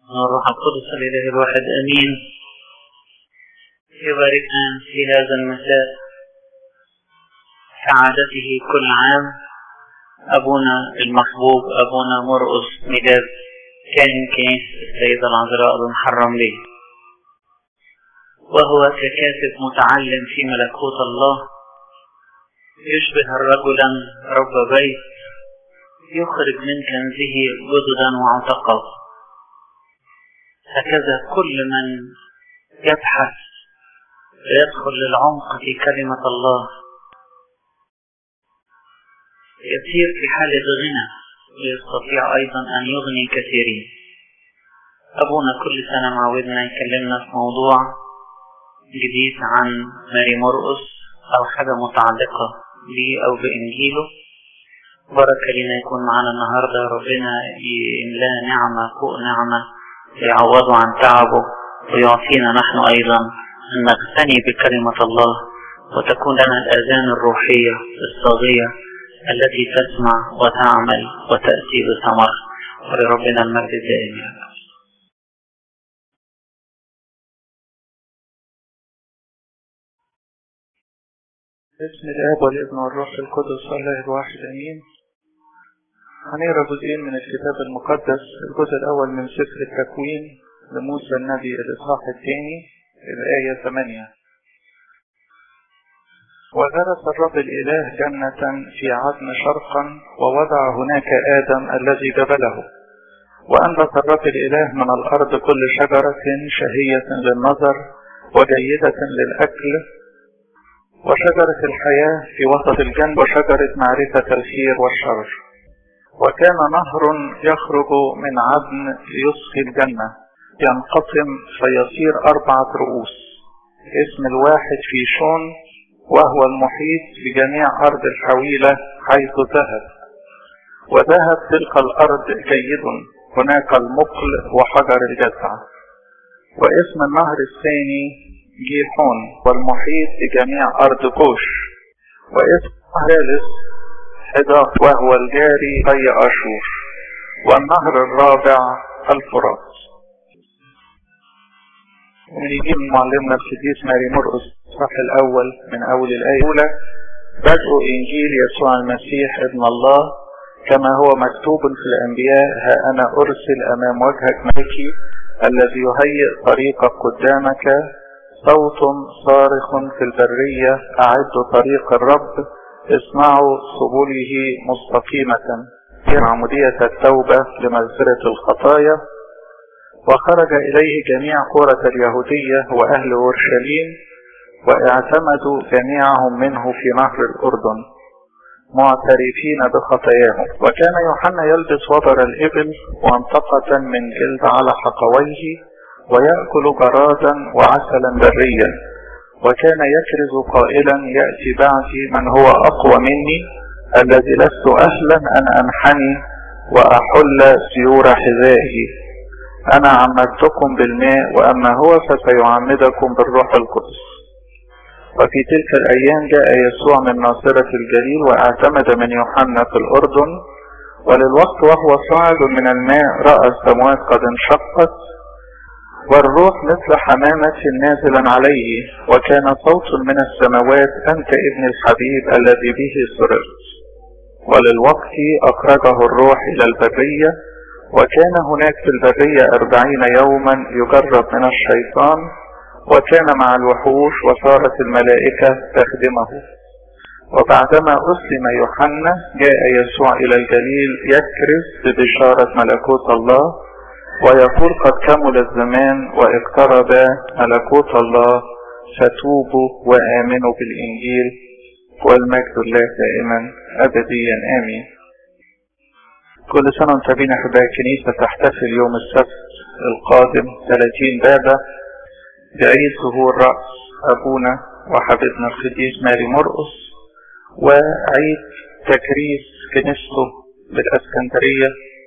الروح القدس الإله الواحد أمين يباركنا في هذا المساء كعادته كل عام أبونا المحبوب أبونا مرقس ميلاد كان كنيسة السيدة العذراء المحرم ليه وهو ككاتب متعلم في ملكوت الله يشبه رجلا رب بيت يخرج من كنزه جددا وعتقا هكذا كل من يبحث ويدخل للعمق في كلمة الله يسير في حالة غنى ويستطيع أيضا أن يغني كثيرين أبونا كل سنة معودنا يكلمنا في موضوع جديد عن ماري مرقس أو حاجة متعلقة بيه أو بإنجيله بركة لنا يكون معنا النهاردة ربنا يملاه نعمة فوق نعمة يعوضه عن تعبه ويعطينا نحن أيضا أن نغتني بكلمة الله وتكون لنا الآذان الروحية الصاغية التي تسمع وتعمل وتأتي بثمر ولربنا المجد دائم يا رب باسم الآب والابن والروح القدس الله الواحد أمين هنقرا جزئين من الكتاب المقدس الجزء الأول من سفر التكوين لموسى النبي الإصحاح الثاني الآية 8 وغرس الرب الإله جنة في عدن شرقا ووضع هناك آدم الذي جبله وأنبت الرب الإله من الأرض كل شجرة شهية للنظر وجيدة للأكل وشجرة الحياة في وسط الجنة وشجرة معرفة الخير والشر وكان نهر يخرج من عدن يسقي الجنة ينقسم فيصير أربعة رؤوس اسم الواحد في شون وهو المحيط بجميع أرض الحويلة حيث ذهب وذهب تلك الأرض جيد هناك المقل وحجر الجزع واسم النهر الثاني جيحون والمحيط بجميع أرض كوش واسم الثالث حداق وهو الجاري أي أشور والنهر الرابع الفرات ونجيب معلمنا القديس ماري مرقس الصح الأول من أول الآية الأولى بدء إنجيل يسوع المسيح ابن الله كما هو مكتوب في الأنبياء ها أنا أرسل أمام وجهك ملكي الذي يهيئ طريقك قدامك صوت صارخ في البرية أعد طريق الرب اسمعوا سبله مستقيمة عمودية التوبة لمغفرة الخطايا وخرج إليه جميع قرى اليهودية وأهل أورشليم واعتمدوا جميعهم منه في نهر الأردن معترفين بخطاياهم وكان يوحنا يلبس وبر الإبل وانطقة من جلد على حقويه ويأكل جرادا وعسلا بريا وكان يكرز قائلا يأتي بعدي من هو أقوى مني الذي لست أهلا أن أنحني وأحل سيور حذائه أنا عمدتكم بالماء وأما هو فسيعمدكم بالروح القدس وفي تلك الأيام جاء يسوع من ناصرة الجليل واعتمد من يوحنا في الأردن وللوقت وهو صاعد من الماء رأى السماوات قد انشقت والروح مثل حمامة نازلا عليه وكان صوت من السماوات أنت ابن الحبيب الذي به سررت وللوقت أخرجه الروح إلى البرية وكان هناك في البرية أربعين يوما يجرب من الشيطان وكان مع الوحوش وصارت الملائكة تخدمه وبعدما أسلم يوحنا جاء يسوع إلى الجليل يكرز ببشارة ملكوت الله ويقول قد كمل الزمان واقترب ملكوت الله فتوبوا وآمنوا بالإنجيل والمجد الله دائما أبديا آمين كل سنة وانت بينا أحباء الكنيسة تحتفل يوم السبت القادم 30 بابا بعيد ظهور رأس أبونا وحبيبنا القديس ماري مرقس وعيد تكريس كنيسته بالأسكندرية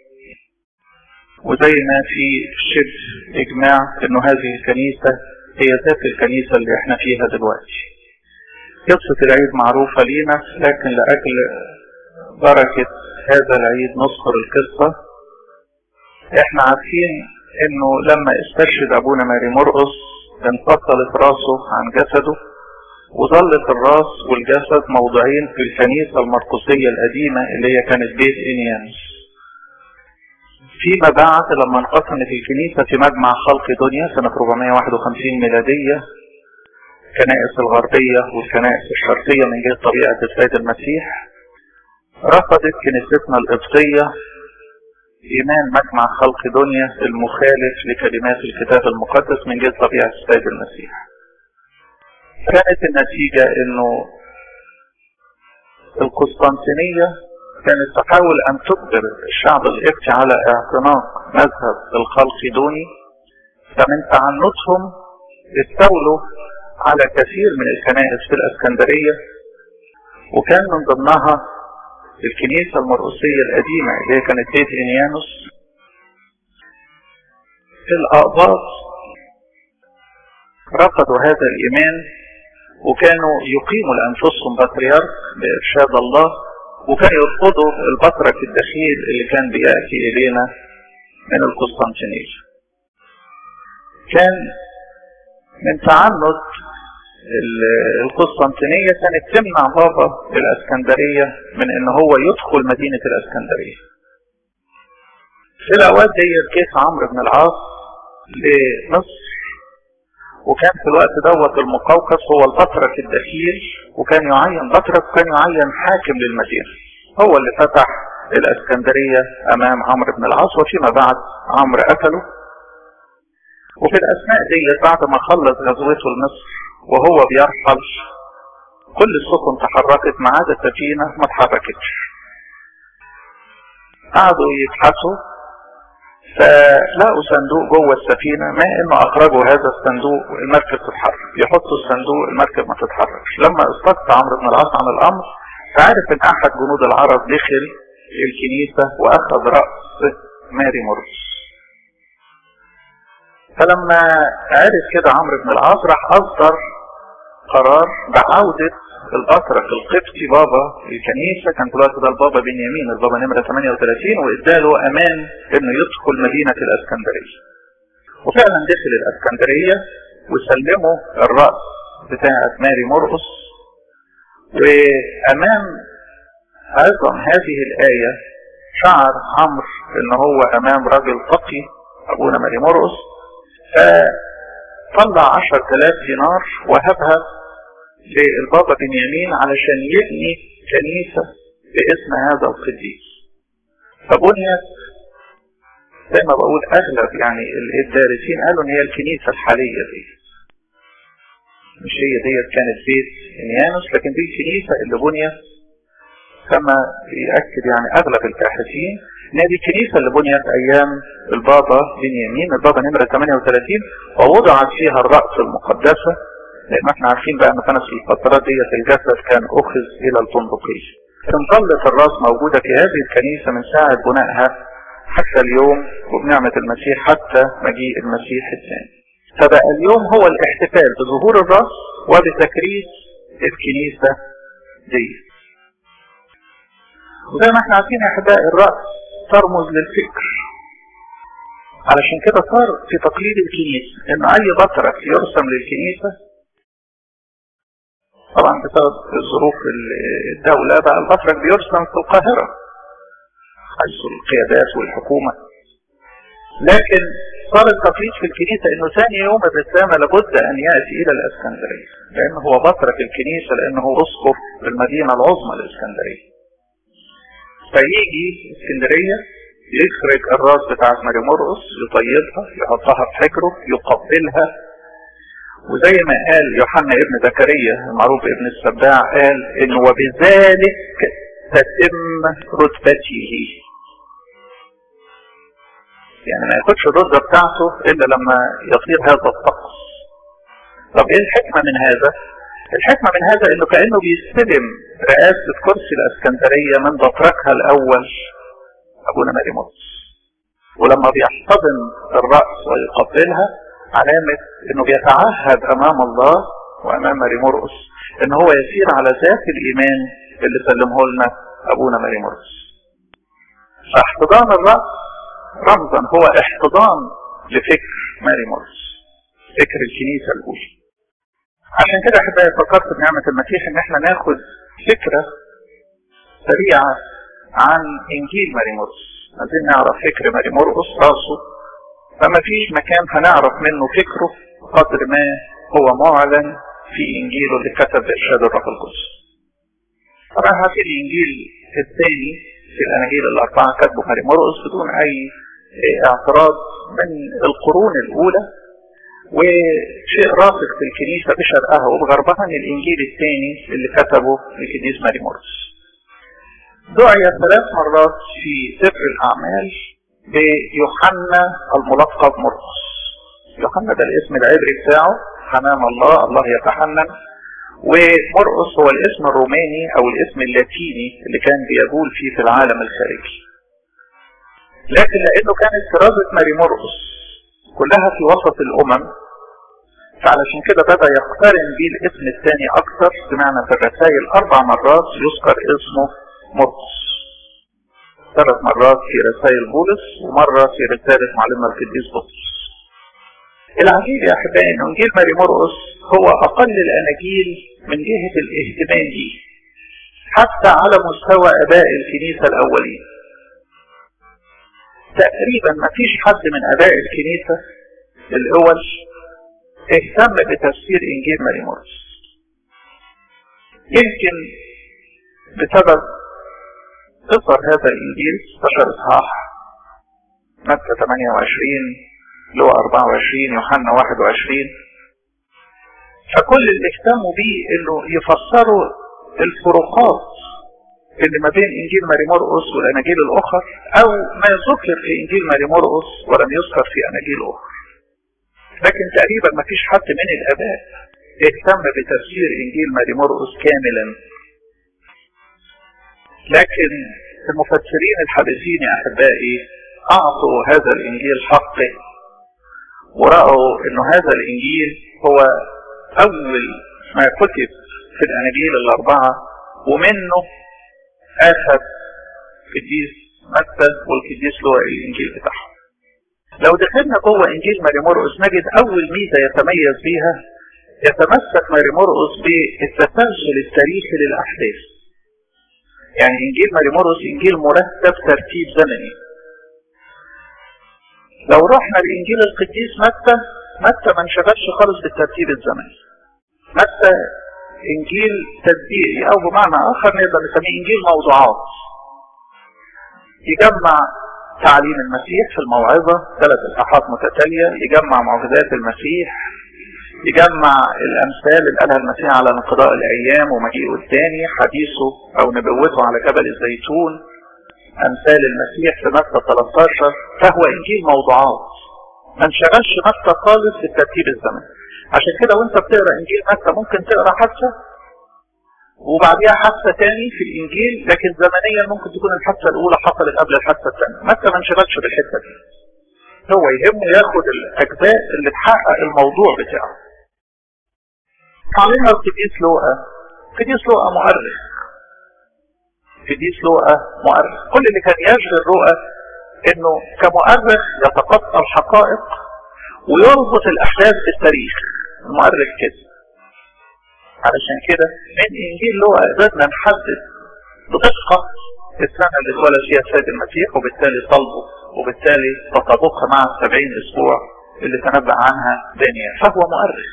وزي ما في شبه إجماع إنه هذه الكنيسة هي ذات الكنيسة اللي احنا فيها دلوقتي قصة العيد معروفة لينا لكن لأجل بركة هذا العيد نذكر القصة احنا عارفين انه لما استشهد ابونا ماري مرقس انفصلت راسه عن جسده وظلت الراس والجسد موضوعين في الكنيسة المرقسية القديمة اللي هي كانت بيت انيانوس فيما بعد لما انقسمت الكنيسة في مجمع خلق دنيا سنة 451 ميلادية الكنائس الغربية والكنائس الشرقية من جهة طبيعة السيد المسيح رفضت كنيستنا القبطية إيمان مجمع خلق دنيا المخالف لكلمات الكتاب المقدس من جهة طبيعة السيد المسيح كانت النتيجة انه القسطنطينية كانت تحاول ان تجبر الشعب القبطي على اعتناق مذهب الخلقدوني فمن تعنتهم استولوا على كثير من الكنائس في الاسكندرية وكان من ضمنها الكنيسة المرقسية القديمة اللي هي كانت بيت انيانوس الأقباط رفضوا هذا الإيمان وكانوا يقيموا لأنفسهم بطريرك بإرشاد الله وكانوا يرفضوا البطرك الدخيل اللي كان بيأتي إلينا من القسطنطينية كان من تعنت القسطنطينية كانت تمنع بابا الاسكندرية من ان هو يدخل مدينة الاسكندرية في الاوقات دي جه عمرو بن العاص لمصر وكان في الوقت دوت المقوقس هو البطرك الدخيل وكان يعين بطرك وكان يعين حاكم للمدينة هو اللي فتح الاسكندرية امام عمرو بن العاص وفيما بعد عمرو قتله وفي الاثناء دي بعد ما خلص غزوته لمصر وهو بيرحل كل السفن تحركت ما عدا السفينة ما اتحركتش قعدوا يبحثوا فلقوا صندوق جوه السفينة ما انه اخرجوا هذا الصندوق المركب تتحرك يحطوا الصندوق المركب ما تتحركش لما استقطع عمرو بن العاص عن الامر فعرف ان احد جنود العرب دخل الكنيسة واخذ رأس ماري مرقس فلما عرف كده عمرو بن العاص راح اصدر قرار بعودة الأترك القبطي بابا الكنيسة كان في الوقت ده البابا بنيامين البابا نمرة 38 واداله أمان إنه يدخل مدينة الإسكندرية. وفعلا دخل الإسكندرية وسلموا الرأس بتاعة ماري مرقس وأمام أيضا هذه الآية شعر عمرو إن هو أمام راجل تقي أبونا ماري مرقس فطلع عشر تلاف دينار وهبها للبابا بنيامين علشان يبني كنيسة باسم هذا القديس فبنيت زي ما بقول اغلب يعني الدارسين قالوا ان هي الكنيسة الحالية دي مش هي ديت كانت بيت انيانوس لكن دي الكنيسة اللي بنيت كما يأكد يعني اغلب الباحثين ان دي الكنيسة اللي بنيت ايام البابا بنيامين البابا نمرة 38 ووضعت فيها الرأس المقدسة لان احنا عارفين بقى ان كانت في الفترات ديت الجسد كان اخذ الى البندقية ظلت الراس موجودة في هذه الكنيسة من ساعة بنائها حتى اليوم وبنعمة المسيح حتى مجيء المسيح الثاني فبقى اليوم هو الاحتفال بظهور الراس وبتكريس الكنيسة دي وزي ما احنا عارفين يا احباء الرأس ترمز للفكر علشان كده صار في تقليد الكنيسة ان اي بطرك يرسم للكنيسة طبعا بسبب ظروف الدولة بقى البطرك بيرسم في القاهرة حيث القيادات والحكومة لكن صار التقليد في الكنيسة انه ثاني يوم الرسامة لابد ان يأتي الى الاسكندرية لانه هو بطرك الكنيسة لانه هو اسقف المدينة العظمى الاسكندرية فيجي اسكندرية يخرج الراس بتاعت ماري مرقس يطيبها يحطها في حجره يقبلها وزي ما قال يوحنا ابن زكريا المعروف ابن السباع قال ان وبذلك تتم رتبته يعني ما ياخدش الرتبة بتاعته الا لما يطير هذا الطقس طب ايه الحكمة من هذا الحكمة من هذا انه كأنه بيستلم رئاسة كرسي الاسكندرية من بطركها الاول ابونا ماري مرقس ولما بيحتضن الرأس ويقبلها علامة انه بيتعهد امام الله وامام ماري مرقس ان هو يسير على ذات الايمان اللي سلمه لنا ابونا ماري مرقس فاحتضان الرأس رمزا هو احتضان لفكر ماري مورس فكر الكنيسة الأولى عشان كده أحبائي فكرت بنعمة المسيح إن احنا ناخد فكرة سريعة عن إنجيل ماري مورس عايزين نعرف فكر ماري مرقس راسه فما فيش مكان هنعرف منه فكره قدر ما هو معلن في إنجيله اللي كتب بإرشاد الروح القدس طبعا هذا الإنجيل الثاني في الأناجيل الأربعة كتبه ماري مرقس بدون أي اعتراض من القرون الأولى وشيء راسخ في الكنيسة بشرقها وبغربها ان الإنجيل الثاني اللي كتبه القديس ماري مرقس دعي ثلاث مرات في سفر الأعمال بيوحنا الملقب مرقس يوحنا ده الاسم العبري بتاعه حنان الله الله يتحنن ومرقس هو الاسم الروماني او الاسم اللاتيني اللي كان بيجول فيه في العالم الخارجي لكن لانه كانت كرازة ماري مرقس كلها في وسط الامم فعلشان كده بدأ يقترن بيه الاسم الثاني اكثر سمعنا في الرسائل اربع مرات يذكر اسمه مرقس ثلاث مرات في رسائل بولس ومرة في رسالة معلمنا القديس بطرس العجيب يا احبائي ان انجيل ماري مرقس هو اقل الاناجيل من جهة الاهتمام به حتى على مستوى اباء الكنيسة الاولين تقريبا ما فيش حد من اباء الكنيسة الاول اهتم بتفسير انجيل ماري مرقس يمكن بسبب قصر هذا الانجيل 16 اصحاح متى 28 لو 24 يوحنا 21 فكل اللي اهتموا بيه انه يفسروا الفروقات اللي ما بين انجيل ماري مرقس والاناجيل الاخر او ما ذكر في انجيل ماري مرقس ولم يذكر في اناجيل اخرى لكن تقريبا ما فيش حد من الاباء اهتم بتفسير انجيل ماري مرقس كاملا لكن المفسرين الحديثين يا احبائي اعطوا هذا الانجيل حقه ورأوا انه هذا الانجيل هو اول ما كتب في الاناجيل الاربعة ومنه اخذ قديس متى والقديس لوقا الانجيل بتاعهم لو دخلنا جوه انجيل ماري مرقس نجد اول ميزة يتميز بيها يتمسك ماري مرقس بالتسلسل التاريخي للاحداث يعني انجيل ماري مرقس انجيل مرتب ترتيب زمني لو رحنا لانجيل القديس متى متى ما انشغلش خالص بالترتيب الزمني متى انجيل تدبيري او بمعنى اخر نقدر نسميه انجيل موضوعات يجمع تعليم المسيح في الموعظة ثلاث اصحاحات متتالية يجمع معجزات المسيح يجمع الامثال اللي قالها المسيح على انقضاء الايام ومجيئه الثاني حديثه او نبوته على جبل الزيتون امثال المسيح في متى 13 فهو انجيل موضوعات ما انشغلش متى خالص في الترتيب الزمني عشان كده وانت بتقرا انجيل متى ممكن تقرا حادثه وبعديها حادثه تاني في الانجيل لكن زمنيا ممكن تكون الحادثه الاولى حصلت قبل الحادثه الثانيه متى ما انشغلش بالحته دي هو يهمه ياخد الاجزاء اللي تحقق الموضوع بتاعه علينا القديس لوقا القديس لوقا مؤرخ قديس لوقا مؤرخ كل اللي كان يشغل رؤى انه كمؤرخ يتقطع الحقائق ويربط الاحداث بالتاريخ المؤرخ كده علشان كده من انجيل لوقا قدرنا نحدد بدقة السنة اللي اتولد فيها السيد المسيح وبالتالي صلبه وبالتالي تطابقها مع السبعين اسبوع اللي تنبأ عنها دانيال فهو مؤرخ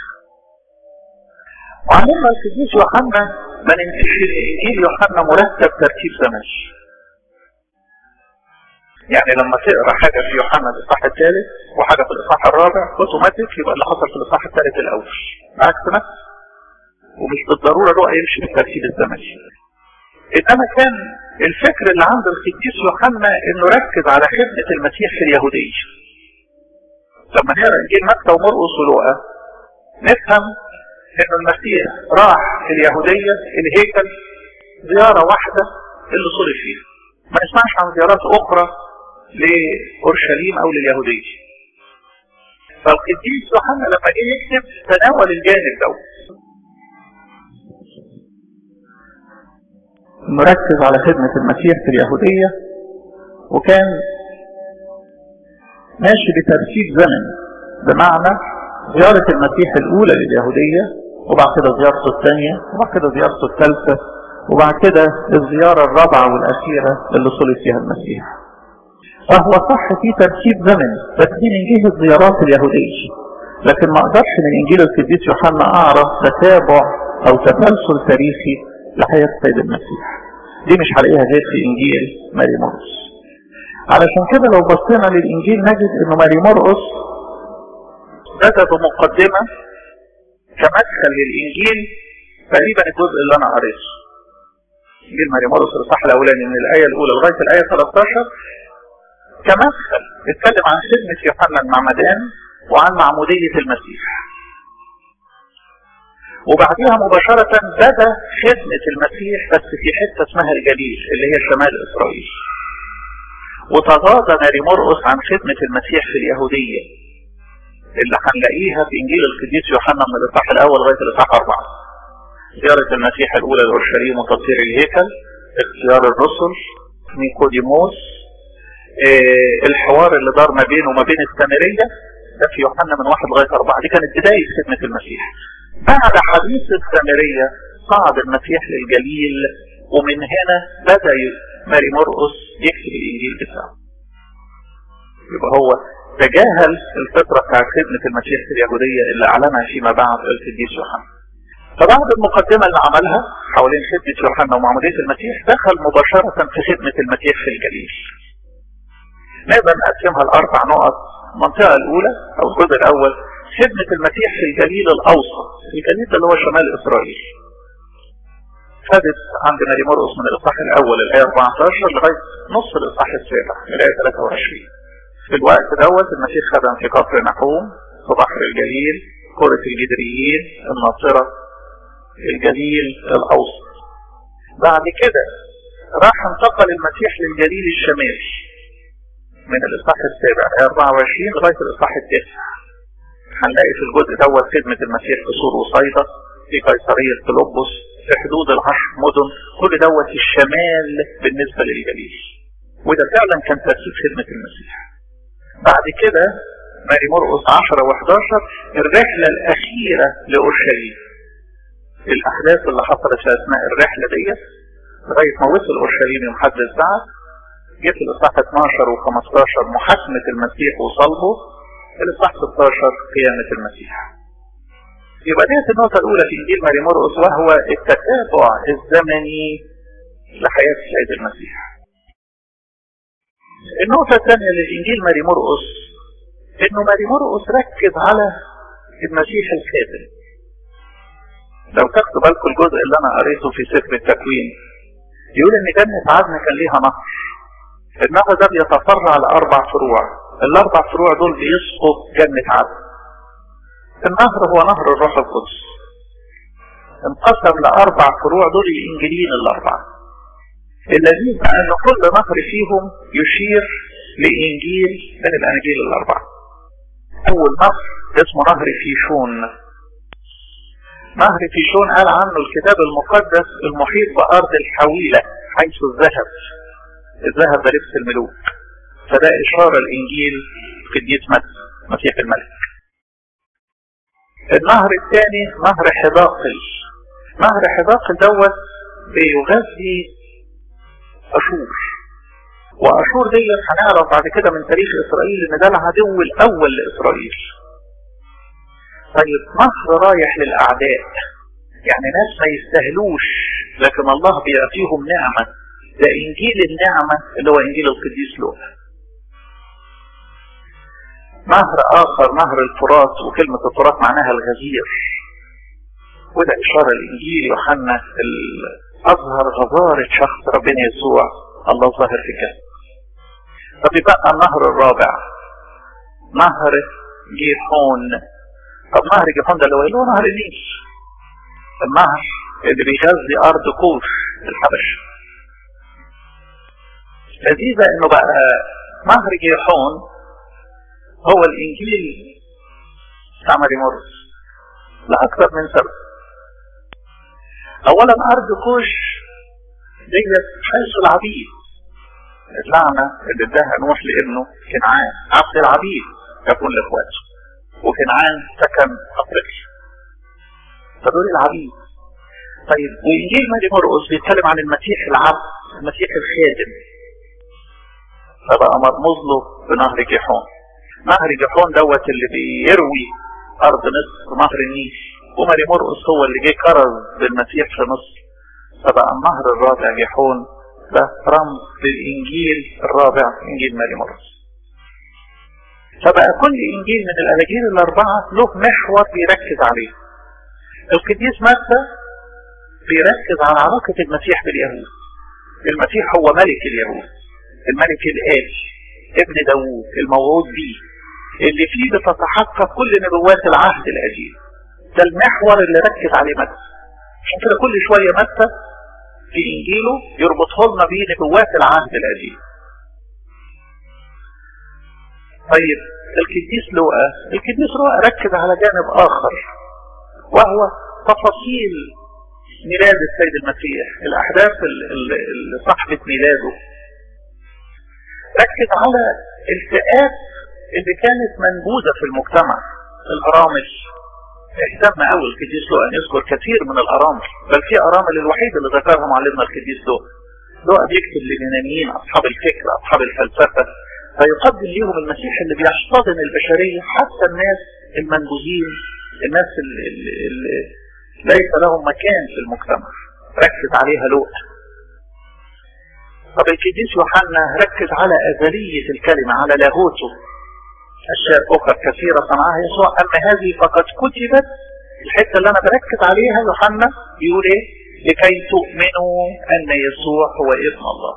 وعلمنا القديس يوحنا ما ننسيش الانجيل يوحنا مرتب ترتيب زمني يعني لما تقرا حاجه في يوحنا الاصحاح الثالث وحاجه في الاصحاح الرابع اوتوماتيك يبقى اللي حصل في الاصحاح الثالث الاول عكس نفس ومش بالضروره الرؤى يمشي بالترتيب الزمني انما كان الفكر اللي عند القديس يوحنا انه ركز على خدمه المسيح في اليهوديه لما نقرا انجيل متى ومرقس ولوقا نفهم انه المسيح راح في اليهودية الهيكل زيارة واحدة اللي صلي فيها ما نسمعش عن زيارات اخرى لأورشليم او لليهودية فالقديس يوحنا لما جه يكتب تناول الجانب ده مركز على خدمة المسيح في اليهودية وكان ماشي بترتيب زمني بمعنى زيارة المسيح الأولى لليهودية وبعد كده زيارته الثانية وبعد كده زيارته الثالثة وبعد كده الزيارة الرابعة والأخيرة اللي صلي فيها المسيح فهو صح في ترتيب زمني بس دي من جهة زيارات اليهودية لكن ما اقدرش من انجيل القديس يوحنا اعرف تتابع او تسلسل تاريخي لحياة السيد المسيح دي مش هلاقيها غير في انجيل ماري مرقس علشان كده لو بصينا للانجيل نجد انه ماري مرقس بدا بمقدمة كمدخل للانجيل تقريبا الجزء اللي انا قريته انجيل ماري مرقس الاصحاح الاولاني من الايه الاولى لغايه الايه 13 كمدخل اتكلم عن خدمه يوحنا المعمدان وعن معمودية المسيح وبعدها مباشرة بدا خدمة المسيح بس في حتة اسمها الجليل اللي هي شمال إسرائيل وتغاضى ماري مرقس عن خدمة المسيح في اليهودية اللي هنلاقيها في إنجيل القديس يوحنا من الإصحاح الأول لغاية الإصحاح أربعة زيارة المسيح الأولى لأورشليم وتطهير الهيكل اختيار الرسل نيكوديموس اه الحوار اللي دار ما بينه وما بين السامرية ده في يوحنا من واحد لغاية أربعة دي كانت بداية خدمة المسيح بعد حديث السامرية صعد المسيح للجليل ومن هنا بدأ ماري مرقس يكتب الإنجيل بتاعه يبقى هو تجاهل الفترة بتاعت خدمة المسيح في اليهودية اللي أعلنها فيما بعد القديس يوحنا فبعد المقدمة اللي عملها حوالين خدمة يوحنا ومعمودية المسيح دخل مباشرة في خدمة المسيح في الجليل نقدر نقسمها لأربع نقط المنطقة الأولى أو الجزء الأول خدمة المسيح في الجليل الأوسط الجليل ده اللي هو شمال إسرائيل خدت عند ماري مرقس من الإصحاح الأول الآية 14 لغاية نص الإصحاح السابع الآية 23 في الوقت دوت المسيح خدم في كفر نحوم في بحر الجليل قرى الجدريين الناصرة الجليل الأوسط بعد كده راح انتقل المسيح للجليل الشمالي من الإصحاح السابع 24 لغاية الإصحاح التاسع هنلاقي في الجزء دوت خدمة المسيح في سور وصيدا في قيصرية فيلبس في حدود العشر مدن كل دوت الشمال بالنسبة للجليل وده فعلا كان ترتيب خدمة المسيح بعد كده ماري مرقس 10 و11 الرحلة الأخيرة لأورشليم الأحداث اللي حصلت في أثناء الرحلة ديت لغاية ما وصل أورشليم يوم حد الساعة جه في الإصحاح 12 و15 محاكمة المسيح وصلبه الإصحاح 16 قيامة المسيح يبقى ديت النقطة الأولى في إنجيل ماري مرقس وهو التتابع الزمني لحياة السيد المسيح. النقطة الثانية للإنجيل ماري مرقس إنه ماري مرقس ركز على المسيح الخاتم. لو تاخدوا بالكم الجزء اللي أنا قريته في سفر التكوين يقول إن جنة عدن كان ليها نهر. النهر ده بيتفرع لأربع فروع، الأربع فروع دول بيسقط جنة عدن. النهر هو نهر الروح القدس انقسم لأربع فروع دول الإنجيلين الأربعة اللذيذ أن كل نهر فيهم يشير لإنجيل من الأناجيل الأربعة أول نهر اسمه نهر فيشون نهر فيشون قال عنه الكتاب المقدس المحيط بأرض الحويلة حيث الذهب الذهب ده لبس الملوك فده إشارة الإنجيل قديس متى مسيح الملك النهر الثاني نهر حداقل نهر حداقل دوت بيغذي أشور وأشور ديت هنعرف بعد كده من تاريخ إسرائيل إن ده العدو الأول لإسرائيل طيب نهر رايح للأعداء يعني ناس ما يستاهلوش لكن الله بيعطيهم نعمة ده إنجيل النعمة اللي هو إنجيل القديس لوقا نهر آخر نهر الفرات وكلمة الفرات معناها الغزير وده إشارة الإنجيل يوحنا أظهر غزارة شخص ربنا يسوع الله ظاهر في كده طب يبقى النهر الرابع نهر جيحون طب نهر جيحون ده اللي هو له نهر النيل النهر اللي بيغذي أرض كوش الحبش لذيذة إنه بقى نهر جيحون هو الإنجيل بتاع ماري مرقس لأكثر من سبب أولا أرض كوش ديت حيث العبيد اللعنة اللي اداها نوح لابنه كنعان عبد العبيد يكون لاخواته وكنعان سكن افريقيا فدول العبيد طيب وانجيل ماري مرقس بيتكلم عن المسيح العبد المسيح الخادم فبقى مرموز له بنهر جيحون نهر جيحون دوت اللي بيروي ارض مصر نهر النيل وماري مرقس هو اللي جه كرز بالمسيح في مصر فبقى النهر الرابع جيحون ده رمز للانجيل الرابع انجيل ماري مرقس فبقى كل انجيل من الاناجيل الاربعه له محور بيركز عليه القديس متى بيركز على علاقه المسيح باليهود المسيح هو ملك اليهود الملك الآتي ابن داوود الموعود به اللي فيه بتتحقق كل نبوات العهد القديم ده المحور اللي ركز عليه متى عشان كده كل شويه متى في انجيله يربطه لنا بيه نبوات العهد القديم طيب القديس لوقا القديس لوقا ركز على جانب اخر وهو تفاصيل ميلاد السيد المسيح الاحداث اللي صاحبه ميلاده ركز على الفئات اللي كانت منبوذة في المجتمع الأرامل اهتم قوي القديس لوقا ان يذكر كثير من الأرامل بل في أرامل الوحيد اللي ذكرها معلمنا القديس لوقا لوقا بيكتب لليونانيين أصحاب الفكر أصحاب الفلسفة فيقدم لهم المسيح اللي بيحتضن البشرية حتى الناس المنبوذين الناس اللي, اللي ليس لهم مكان في المجتمع ركز عليها لوقا طب القديس يوحنا ركز على أزلية الكلمة على لاهوته أشياء أخرى كثيرة صنعها يسوع أما هذه فقد كتبت الحتة اللي أنا بركز عليها يوحنا بيقول إيه لكي تؤمنوا أن يسوع هو ابن الله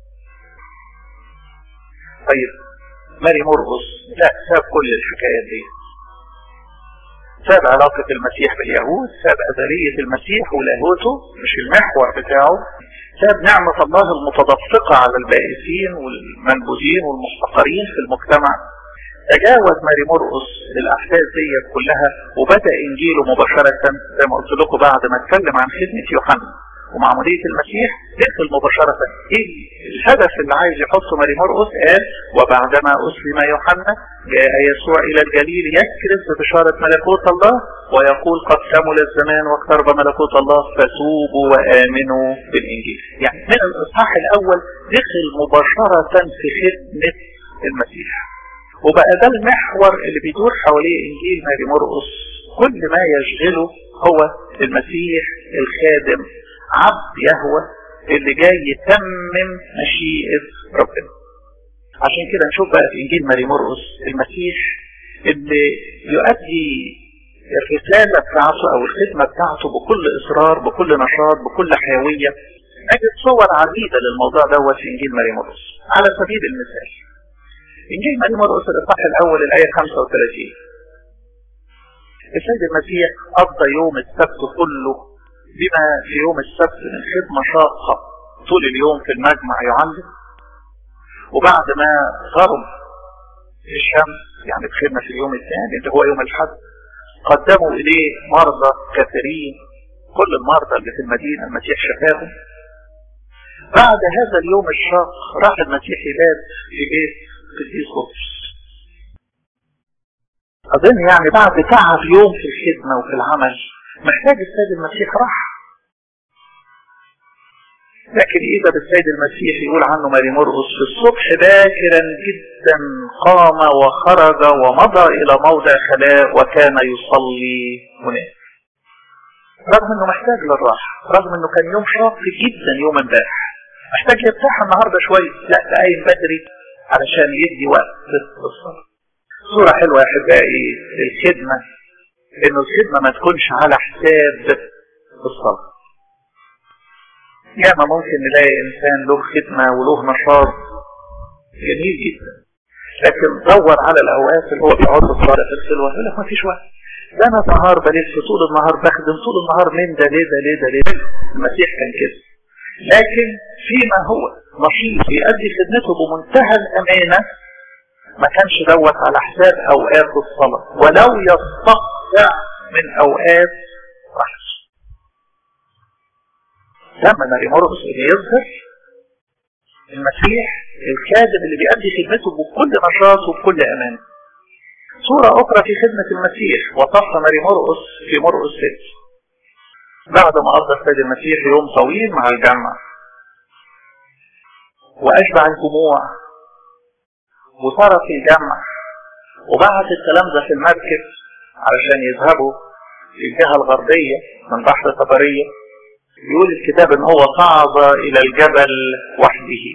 طيب ماري مرقس لا ساب كل الحكايات دي ساب علاقة المسيح باليهود ساب أزلية المسيح ولاهوته مش المحور بتاعه ساب نعمة الله المتدفقة على البائسين والمنبوذين والمحتقرين في المجتمع تجاوز ماري مرقس الأحداث دي كلها وبدأ إنجيله مباشرة زي ما قلت لكم بعد ما اتكلم عن خدمة يوحنا ومعمودية المسيح دخل مباشرة ايه الهدف اللي عايز يحطه ماري مرقس قال وبعدما أسلم يوحنا جاء يسوع إلى الجليل يكرز ببشارة ملكوت الله ويقول قد كمل الزمان واقترب ملكوت الله فتوبوا وآمنوا بالإنجيل يعني من الإصحاح الأول دخل مباشرة في خدمة المسيح وبقى ده المحور اللي بيدور حواليه إنجيل ماري مرقس كل ما يشغله هو المسيح الخادم عبد يهوى اللي جاي يتمم مشيئة ربنا عشان كده نشوف بقى في انجيل ماري مرقس المسيح اللي يؤدي الرسالة بتاعته او الخدمة بتاعته بكل اصرار بكل نشاط بكل حيوية نجد صور عديدة للموضوع دوت في انجيل ماري مرقس على سبيل المثال انجيل ماري مرقس الاصحاح الاول الاية 35 السيد المسيح قضى يوم السبت كله بما في يوم السبت من خدمة شاقة طول اليوم في المجمع يعلم وبعد ما غرب الشمس يعني بخدمة في اليوم الثاني اللي هو يوم الحد قدموا إليه مرضى كثيرين كل المرضى اللي في المدينة المسيح شفاهم بعد هذا اليوم الشاق راح المسيح يبات في بيت قديس قدس أظن يعني بعد تعب يوم في الخدمة وفي العمل محتاج السيد المسيح راحة لكن إذا بالسيد المسيح يقول عنه ماري مرقس في الصبح باكرا جدا قام وخرج ومضى إلى موضع خلاء وكان يصلي هناك رغم انه محتاج للراحة رغم انه كان يوم شاق جدا يوم امبارح محتاج يرتاح النهاردة شوية لا ده قايم بدري علشان يدي وقت للصلاة صورة حلوة يا احبائي للخدمة انه الخدمة ما تكونش على حساب الصلاة ياما ممكن نلاقي انسان له خدمة وله نشاط جميل جدا لكن دور على الاوقات اللي هو بيقعد الصلاة في الخلوة يقول لك ما فيش وقت ده انا نهار بلف طول النهار بخدم طول النهار من ده ليه ده ليه ده ليه المسيح كان كده لكن فيما هو نشيط يؤدي خدمته بمنتهى الامانة ما كانش دوت على حساب اوقات الصلاة ولو يستقطع من اوقات راحته لما ماري مرقس اللي يظهر المسيح الخادم اللي بيأدي خدمته بكل نشاط وبكل أمان صورة أخرى في خدمة المسيح وصفها ماري مرقس في مرقس 6 بعد ما قضى السيد المسيح يوم طويل مع الجمع وأشبع الجموع وصار في الجمع وبعت التلامذة في المركب علشان يذهبوا في الجهة الغربية من بحر طبرية يقول الكتاب ان هو صعد الى الجبل وحده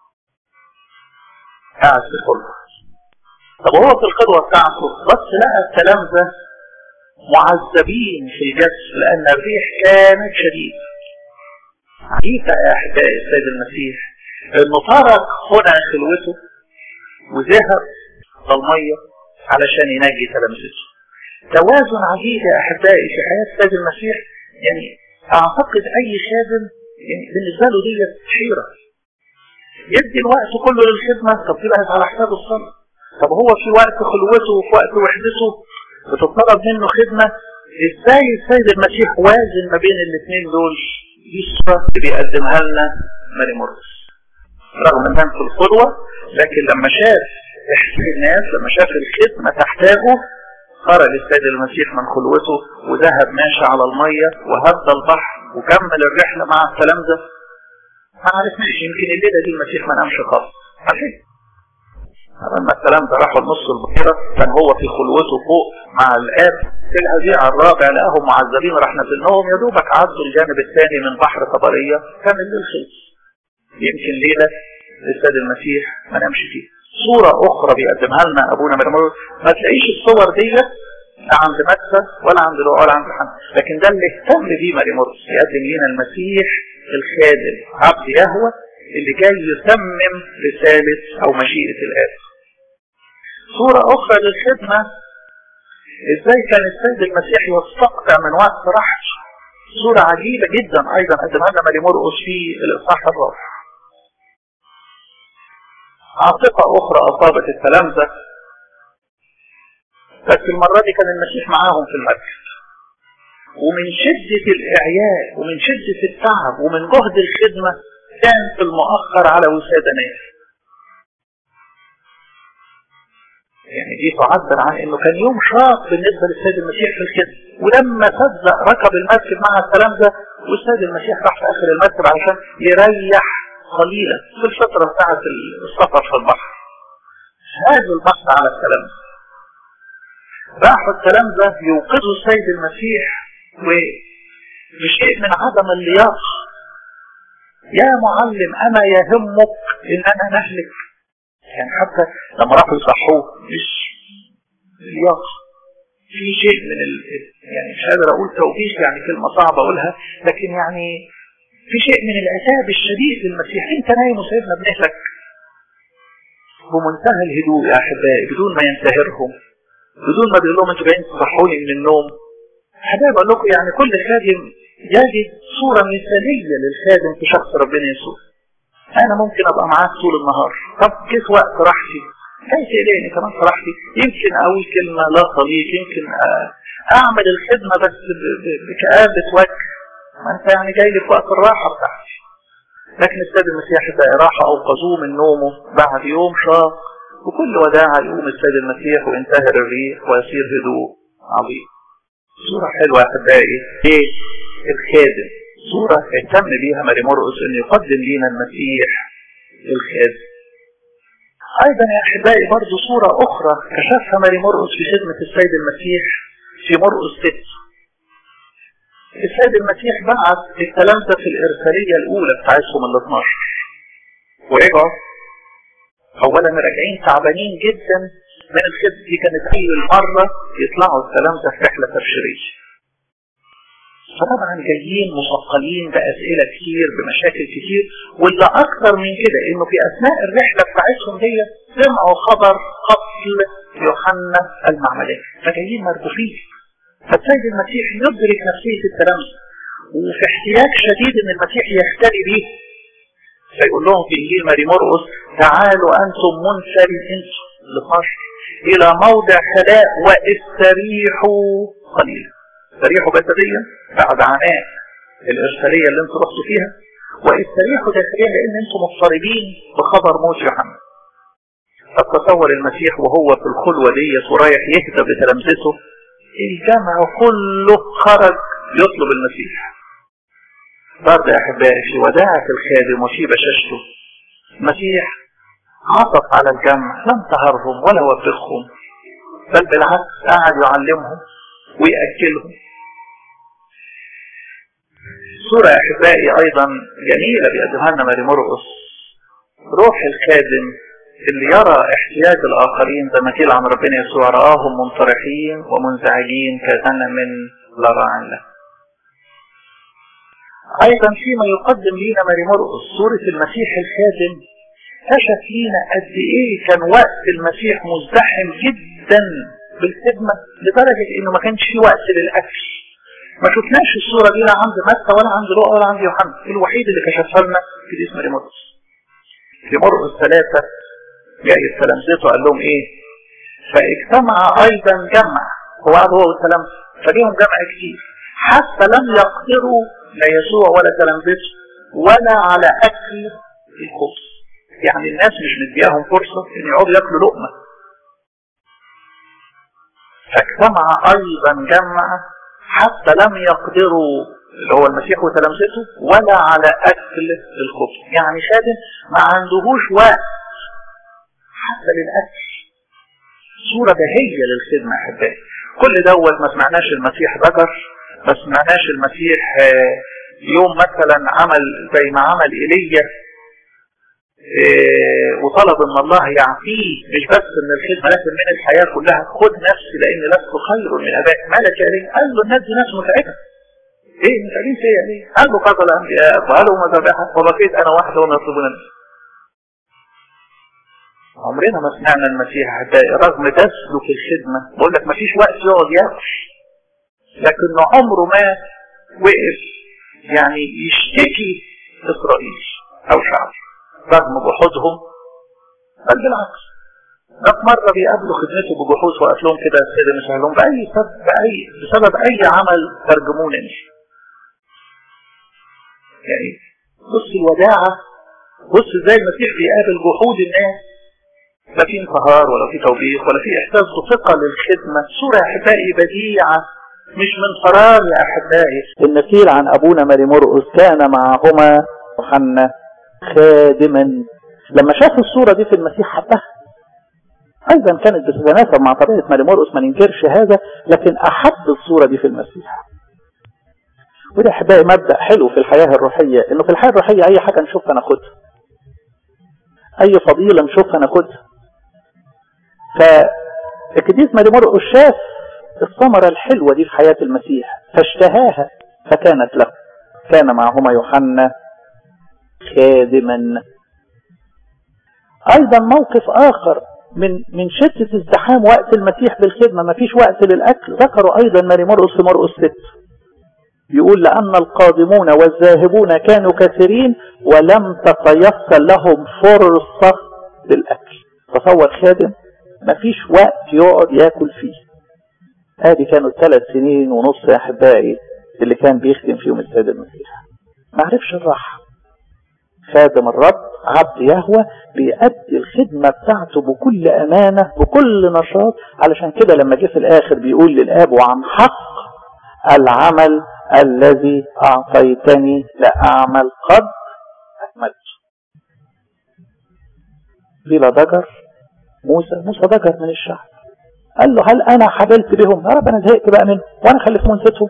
قاعد في الخلوة طب هو في الخلوة بتاعته بس لقى التلامذة معذبين في الجسر لان الريح كانت شديدة عجيبة يا احبائي السيد المسيح انه ترك هنا خلوته وذهب للمية علشان ينجي تلامذته توازن عجيب يا احبائي في حياة السيد المسيح يعني اعتقد اي خادم يعني بالنسبة له دي حيرة يدي الوقت كله للخدمة طب تبقى على حساب الصلاة طب هو في وقت خلوته وفي وقت وحدته بتطلب منه خدمة ازاي السيد المسيح وازن ما بين الاثنين دول دي الصورة اللي بيقدمها لنا ماري مورس رغم انها في الخلوة لكن لما شاف احساس الناس لما شاف الخدمة تحتاجه خرج السيد المسيح من خلوته وذهب ماشي على المية وهد البحر وكمل الرحلة مع التلامذة ما عرفناش يمكن الليلة دي المسيح ما نامش خالص عارفين لما التلامذة راحوا نص البحيرة كان هو في خلوته فوق مع الآب في الهزيع الرابع لقاهم معذبين راح نزلناهم يا دوبك عدوا الجانب الثاني من بحر طبرية كان الليل خلص يمكن ليلة السيد المسيح ما نامش فيها صورة أخرى بيقدمها لنا أبونا مرمر ما تلاقيش الصور دي لا عند مكة ولا عند لؤى ولا عند حمد لكن ده اللي اهتم بيه ماري مرقس يقدم لنا المسيح الخادم عبد يهوى اللي جاي يتمم رسالة أو مشيئة الآب صورة أخرى للخدمة إزاي كان السيد المسيح يستقطع من وقت راحته صورة عجيبة جدا أيضا قدمها لنا ماري مرقس في الإصحاح الرابع عاصفة أخرى أصابت التلامذة بس المرة دي كان المسيح معاهم في المركز ومن شدة الإعياء ومن شدة التعب ومن جهد الخدمة كان في المؤخر على وسادة ناس يعني دي تعبر عن انه كان يوم شاق بالنسبة للسيد المسيح في الخدمة ولما صدق ركب المركب مع التلامذة والسيد المسيح راح في اخر المركب علشان يريح قليلا في الفترة بتاعت السفر في البحر هذا البحث على التلامذة راحوا التلامذة يوقظوا السيد المسيح وبشيء من عدم اللياقة يا معلم أما يهمك إننا نهلك يعني حتى لما راحوا يصحوه مش اللياقة في شيء من ال... يعني مش قادر أقول توبيخ يعني كلمة صعبة أقولها لكن يعني في شيء من العتاب الشديد للمسيح انت نايم وسيدنا بنهلك بمنتهى الهدوء يا احبائي بدون ما ينتهرهم بدون ما بيقول لهم انتوا جايين تصحوني من النوم حبايب اقول لكم يعني كل خادم يجد صورة مثالية للخادم في شخص ربنا يسوع انا ممكن ابقى معاك طول النهار طب جيت وقت راحتي ليس اليني كمان في راحتي يمكن اقول كلمة لا طليق يمكن اعمل الخدمة بس بكآبة وجه ما انت يعني جاي لي في وقت الراحة بتاعتي لكن السيد المسيح ده راحة اوقظوه من نومه بعد يوم شاق وكل وداعة يقوم السيد المسيح وينتهر الريح ويصير هدوء عظيم صورة حلوة يا أحبائي إيه الخادم صورة اهتم بيها ماري مرقس إنه يقدم لنا المسيح الخادم أيضا يا أحبائي برضه صورة أخرى كشفها ماري مرقس في خدمة السيد المسيح في مرقس 6 السيد المسيح بعت التلامذة في الإرسالية الأولى بتاعتهم ال 12 ورجعوا أولا راجعين تعبانين جدا من الخدمة دي كانت أول مرة يطلعوا التلامذة في رحلة تبشيرية فطبعا جايين مثقلين بأسئلة كتير بمشاكل كتير واللي أكثر من كده إنه في أثناء الرحلة بتاعتهم دي سمعوا خبر قتل يوحنا المعمدان فجايين مرجوفين فالسيد المسيح يدرك نفسية التلامذة وفي احتياج شديد ان المسيح يختلي به فيقول لهم في انجيل ماري مرقس تعالوا انتم منفردين انتم ل 12 الى موضع خلاء واستريحوا قليلا استريحوا جسديا بعد عناء الارساليه اللي انتم رحتوا فيها واستريحوا داخليا لان انتم مضطربين بخبر موت يوحنا فتصور المسيح وهو في الخلوة ديت ورايح يهدى بتلامذته الجمع كله خرج يطلب المسيح برضه يا احبائي في وداعة الخادم وفي بشاشته المسيح عطف على الجمع لم تهرهم ولا وبخهم بل بالعكس قعد يعلمهم ويأكلهم صورة يا أحبائي أيضا جميلة بيقدمها لنا ماري مرقس روح الخادم اللي يرى احتياج الآخرين زي ما قيل عن ربنا يسوع رآهم منطرحين ومنزعجين كغنم لا راع له. أيضا فيما يقدم لنا ماري مرقس صورة المسيح الخادم كشف لنا قد إيه كان وقت المسيح مزدحم جدا بالخدمة لدرجة إنه ما كانش في وقت للأكل. ما شفناش الصورة دي لا عند متى ولا عند لوقا ولا عند يوحنا، الوحيد اللي كشفها لنا في اسم ماري مرقس. في مرقس ثلاثة جاي تلامذته قال لهم ايه فاجتمع ايضا جمع هو قعد هو والتلامذه فليهم جمع كتير حتى لم يقدروا لا يسوع ولا تلامذته ولا على اكل الخبز يعني الناس مش مدياهم فرصه ان يقعدوا ياكلوا لقمه فاجتمع ايضا جمع حتى لم يقدروا اللي هو المسيح وتلامذته ولا على اكل الخبز يعني خادم ما عندهوش وقت حتى للأكل صورة بهية للخدمة أحبائي كل دوت ما سمعناش المسيح ذكر ما سمعناش المسيح يوم مثلا عمل زي ما عمل إيليا وطلب ان الله يعفيه مش بس من الخدمة لكن من الحياة كلها خد نفسي لان لست خير من ابائك مالك يا ليه قال له الناس دي ناس متعبة ايه متعبين فيا ليه قال له قتل انبياء وقالوا مذابحة وبقيت انا واحدة وما يطلبون عمرنا ما سمعنا المسيح احبائي رغم تسلك في الخدمة بقول لك ما فيش وقت يقعد ياكل لكنه عمره ما وقف يعني يشتكي اسرائيل او شعب رغم جحودهم بل بالعكس ده مرة بيقابلوا خدمته بجحود وقف لهم كده السيد المسيح لهم بأي سبب بأي بسبب أي عمل ترجمون انت يعني بص الوداعة بص ازاي المسيح بيقابل جحود الناس لا في انتهار ولا في توبيخ ولا في احساس بثقة للخدمة صورة يا احبائي بديعة مش من فراغ يا احبائي النكيل عن ابونا ماري مرقس كان معهما يوحنا خادما لما شاف الصورة دي في المسيح حبها ايضا كانت بتتناسب مع طبيعة ماري مرقس ما ننكرش هذا لكن احب الصورة دي في المسيح وده احبائي مبدأ حلو في الحياة الروحية انه في الحياة الروحية اي حاجة نشوفها ناخدها اي فضيلة نشوفها ناخدها فالقديس ماري مرقس شاف الثمرة الحلوة دي في حياة المسيح فاشتهاها فكانت له كان معهما يوحنا خادما ايضا موقف اخر من من شدة ازدحام وقت المسيح بالخدمة ما فيش وقت للاكل ذكروا ايضا ماري مرقس في مرقس 6 يقول لأن القادمون والذاهبون كانوا كثيرين ولم تتيسر لهم فرصة للأكل تصور خادم مفيش وقت يقعد ياكل فيه هذه كانوا الثلاث سنين ونص يا أحبائي اللي كان بيخدم فيهم السيد المسيح ما عرفش الراحة خادم الرب عبد يهوى بيأدي الخدمة بتاعته بكل أمانة بكل نشاط علشان كده لما جه في الآخر بيقول للآب وعن حق العمل الذي أعطيتني لأعمل قد أكملت بلا ضجر موسى موسى ضجر من الشعب قال له هل أنا حبلت بهم يا رب أنا زهقت بقى منهم وأنا خليتهم نسيتهم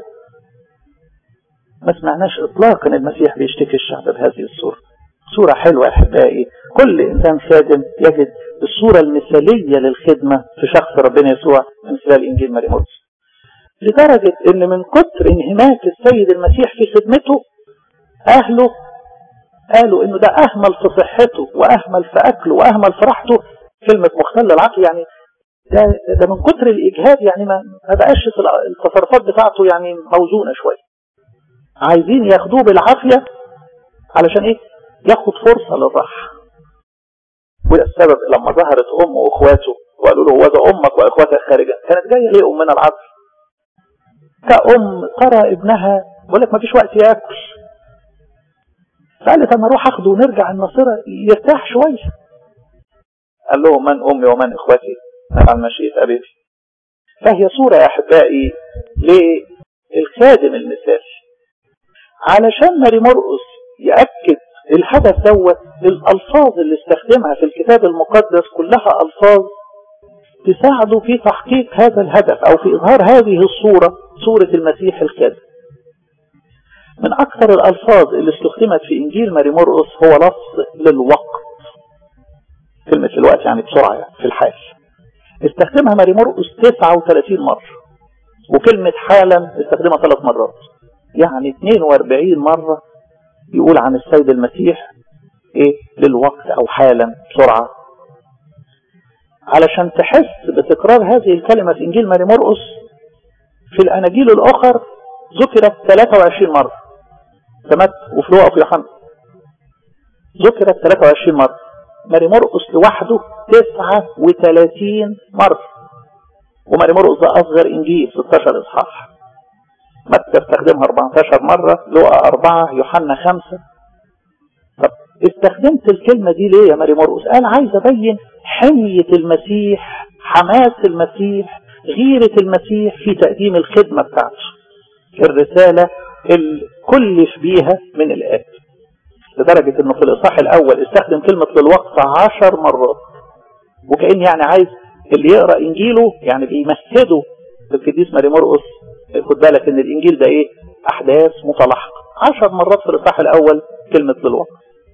ما سمعناش إطلاقا المسيح بيشتكي الشعب بهذه الصورة صورة حلوة أحبائي كل إنسان خادم يجد الصورة المثالية للخدمة في شخص ربنا يسوع من خلال إنجيل مريم مرقس لدرجة ان من كتر انهماك السيد المسيح في خدمته اهله قالوا انه ده اهمل في صحته واهمل في اكله واهمل في راحته كلمة مختل العقل يعني ده, ده من كتر الاجهاد يعني ما بقاش التصرفات بتاعته يعني موزونة شوية عايزين ياخدوه بالعافية علشان ايه ياخد فرصة للراحة وده السبب لما ظهرت امه واخواته وقالوا له هو ده امك واخواتك خارجا كانت جاية ليه امنا العصر كأم ترى ابنها بقول لك ما فيش وقت ياكل فقالت انا اروح اخده ونرجع الناصرة يرتاح شوية قال لهم من امي ومن اخوتي عن مشيئة ابيتي فهي صورة يا احبائي للخادم المثالي علشان ماري مرقس يأكد الهدف دوت الألفاظ اللي استخدمها في الكتاب المقدس كلها ألفاظ تساعده في تحقيق هذا الهدف أو في إظهار هذه الصورة صورة المسيح الخادم من أكثر الألفاظ اللي استخدمت في إنجيل ماري مرقس هو لفظ للوقت كلمة الوقت يعني بسرعة يعني في الحال استخدمها ماري مرقس 39 مرة وكلمة حالا استخدمها ثلاث مرات يعني 42 مرة يقول عن السيد المسيح ايه للوقت او حالا بسرعة علشان تحس بتكرار هذه الكلمة في انجيل ماري مرقس في الاناجيل الاخر ذكرت 23 مرة في متى وفي لوقا وفي يوحنا ذكرت 23 مرة ماري مرقس لوحده 39 مرة وماري مرقس ده اصغر انجيل 16 اصحاح متى استخدمها 14 مرة لقى 4 يوحنا 5 طب استخدمت الكلمة دي ليه يا ماري مرقس قال عايز ابين حمية المسيح حماس المسيح غيرة المسيح في تقديم الخدمة بتاعته الرسالة الكلف بيها من الآب لدرجة انه في الاصحاح الاول استخدم كلمة للوقت عشر مرات وكأن يعني عايز اللي يقرأ انجيله يعني بيمهده القديس ماري مرقس خد بالك ان الانجيل ده ايه احداث متلاحقة عشر مرات في الاصحاح الاول كلمة للوقت